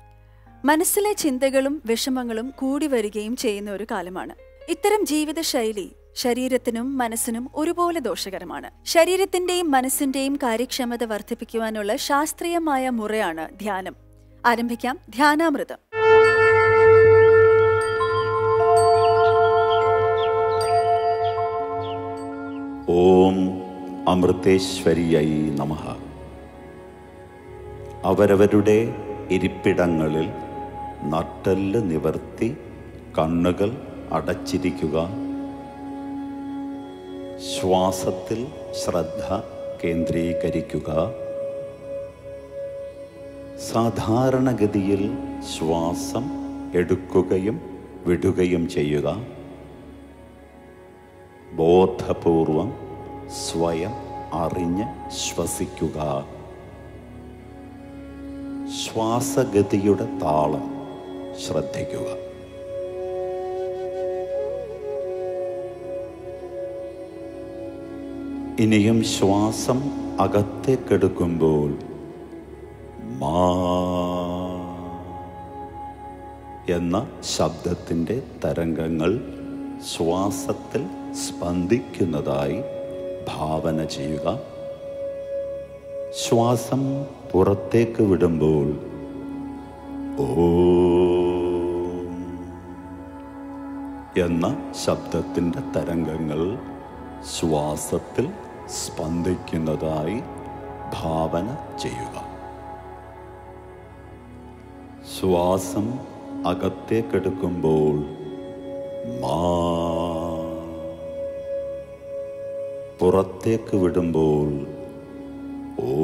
മനസ്സിലെ ചിന്തകളും വിഷമങ്ങളും കൂടി വരികയും ചെയ്യുന്ന ഒരു കാലമാണ് ഇത്തരം ജീവിതശൈലി ശരീരത്തിനും മനസ്സിനും ഒരുപോലെ ദോഷകരമാണ് ശരീരത്തിന്റെയും മനസ്സിന്റെയും കാര്യക്ഷമത വർദ്ധിപ്പിക്കുവാനുള്ള ശാസ്ത്രീയമായ മുറയാണ് ധ്യാനം ആരംഭിക്കാം ധ്യാനാമൃതം ഓം അമൃതേശ്വരിയൈ നമ അവരവരുടെ ഇരിപ്പിടങ്ങളിൽ നട്ടെല്ല് നിവർത്തി കണ്ണുകൾ അടച്ചിരിക്കുക ശ്വാസത്തിൽ ശ്രദ്ധ കേന്ദ്രീകരിക്കുക സാധാരണഗതിയിൽ ശ്വാസം എടുക്കുകയും വിടുകയും ചെയ്യുക ബോധപൂർവം സ്വയം അറിഞ്ഞ് ശ്വസിക്കുക ശ്വാസഗതിയുടെ താളം ശ്രദ്ധിക്കുക ഇനിയും ശ്വാസം അകത്തേക്കെടുക്കുമ്പോൾ മാ എന്ന ശബ്ദത്തിൻ്റെ തരംഗങ്ങൾ ശ്വാസത്തിൽ സ്പന്ദിക്കുന്നതായി ഭാവന ചെയ്യുക ശ്വാസം പുറത്തേക്ക് വിടുമ്പോൾ ഓം എന്ന ശബ്ദത്തിൻ്റെ തരംഗങ്ങൾ ശ്വാസത്തിൽ സ്പന്ദിക്കുന്നതായി ഭാവന ചെയ്യുക ശ്വാസം അകത്തേക്കെടുക്കുമ്പോൾ മാ പുറത്തേക്ക് വിടുമ്പോൾ ഓ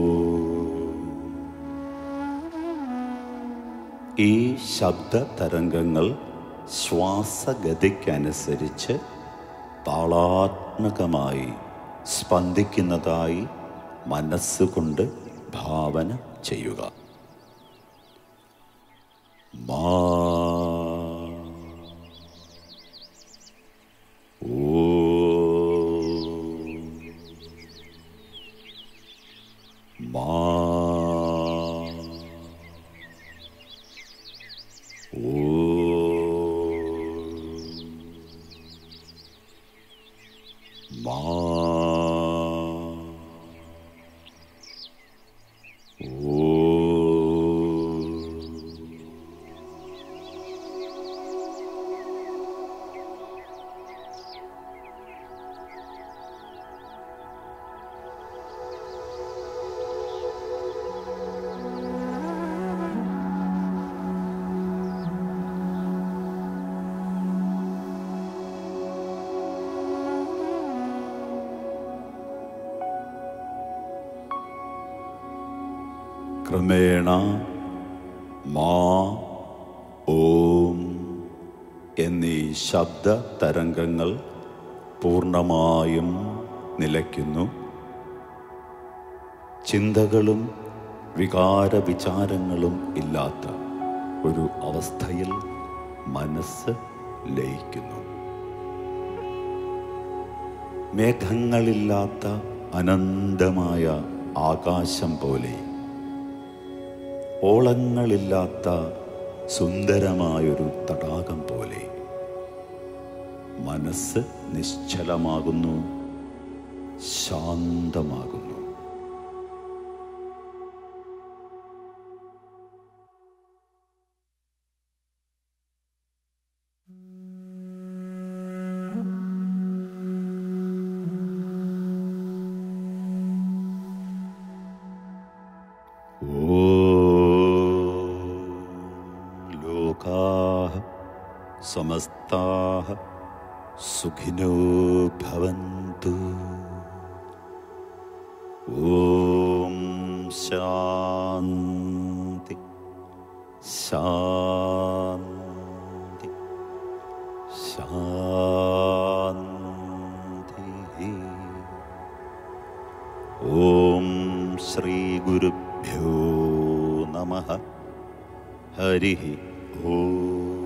ഈ ശബ്ദ തരംഗങ്ങൾ ശ്വാസഗതിക്കനുസരിച്ച് താളാത്മകമായി സ്പന്ദിക്കുന്നതായി മനസ്സുകൊണ്ട് ഭാവന ചെയ്യുക മാ മാ മാ ക്രമേണ മാ ഓം എന്നീ ശബ്ദ തരംഗങ്ങൾ പൂർണ്ണമായും നിലയ്ക്കുന്നു ചിന്തകളും വികാര വിചാരങ്ങളും ഇല്ലാത്ത ഒരു അവസ്ഥയിൽ മനസ്സ് ലയിക്കുന്നു മേഘങ്ങളില്ലാത്ത അനന്തമായ ആകാശം പോലെ ഓളങ്ങളില്ലാത്ത സുന്ദരമായൊരു തടാകം പോലെ മനസ്സ് നിശ്ചലമാകുന്നു ശാന്തമാകുന്നു ലോകാः സമസ്താः സുഖിനോ ഭവന്തു ഓം ശാന്തി ശാന്തി ശാന്തി ഓം ശ്രീ ഗുരുഭ്യോ നമ ഹരി ഓം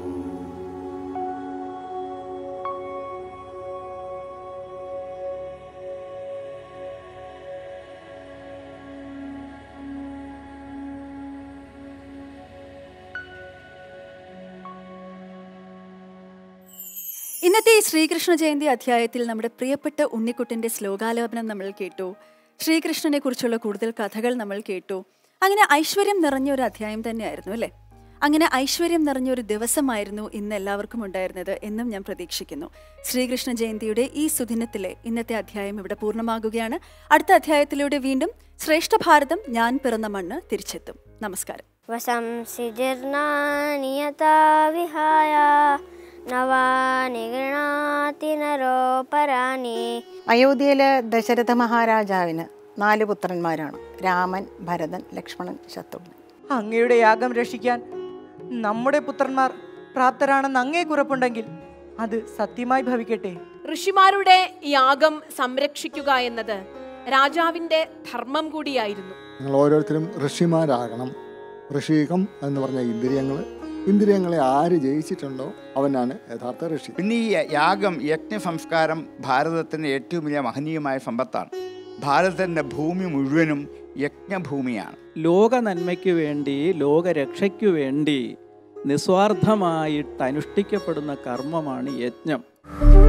ഇന്നത്തെ ഈ ശ്രീകൃഷ്ണ ജയന്തി അധ്യായത്തിൽ നമ്മുടെ പ്രിയപ്പെട്ട ഉണ്ണിക്കുട്ടൻ്റെ ശ്ലോകാലാപനം നമ്മൾ കേട്ടു ശ്രീകൃഷ്ണനെ കുറിച്ചുള്ള കൂടുതൽ കഥകൾ നമ്മൾ കേട്ടു അങ്ങനെ ഐശ്വര്യം നിറഞ്ഞ ഒരു അധ്യായം തന്നെയായിരുന്നു അല്ലേ അങ്ങനെ ഐശ്വര്യം നിറഞ്ഞ ഒരു ദിവസമായിരുന്നു ഇന്ന് എല്ലാവർക്കും ഉണ്ടായിരുന്നത് എന്നും ഞാൻ പ്രതീക്ഷിക്കുന്നു ശ്രീകൃഷ്ണ ജയന്തിയുടെ ഈ സുദിനത്തിലെ ഇന്നത്തെ അധ്യായം ഇവിടെ പൂർണ്ണമാകുകയാണ് അടുത്ത അധ്യായത്തിലൂടെ വീണ്ടും ശ്രേഷ്ഠ ഭാരതം ഞാൻ പിറന്ന മണ്ണ് തിരിച്ചെത്തും നമസ്കാരം वसंसि जीर्णानि यथा विहाय नवानि गृह्णाति नरोपराणि അയോധ്യയിലെ ദശരഥ മഹാരാജാവിന് നാല് പുത്രന്മാരാണ് രാമൻ ഭരതൻ ലക്ഷ്മണൻ ശത്രുഘ്നൻ അങ്ങയുടെ യാഗം രക്ഷിക്കാൻ നമ്മുടെ പുത്രന്മാർ പ്രാപ്തരാണെന്ന് അങ്ങേ കുറപ്പുണ്ടെങ്കിൽ അത് സത്യമായി ഭവിക്കട്ടെ ഋഷിമാരുടെ യാഗം സംരക്ഷിക്കുക എന്നത് രാജാവിന്റെ ധർമ്മം കൂടിയായിരുന്നു നിങ്ങൾ ഓരോരുത്തരും ഋഷിമാരാകണം ഋഷീകം എന്ന് പറഞ്ഞ ഇന്ദ്രിയങ്ങൾ ഇന്ദ്രിയങ്ങളെ ആര് ജയിച്ചിട്ടുണ്ടോ അവനാണ് യഥാർത്ഥ ഋഷി പിന്നെ ഈ യാഗം യജ്ഞ സംസ്കാരം ഭാരതത്തിൻ്റെ ഏറ്റവും വലിയ മഹനീയമായ സമ്പത്താണ് ഭാരതത്തിൻ്റെ ഭൂമി മുഴുവനും യജ്ഞഭൂമിയാണ് ലോക നന്മയ്ക്ക് വേണ്ടി ലോകരക്ഷയ്ക്കു വേണ്ടി നിസ്വാർത്ഥമായിട്ട് അനുഷ്ഠിക്കപ്പെടുന്ന കർമ്മമാണ് യജ്ഞം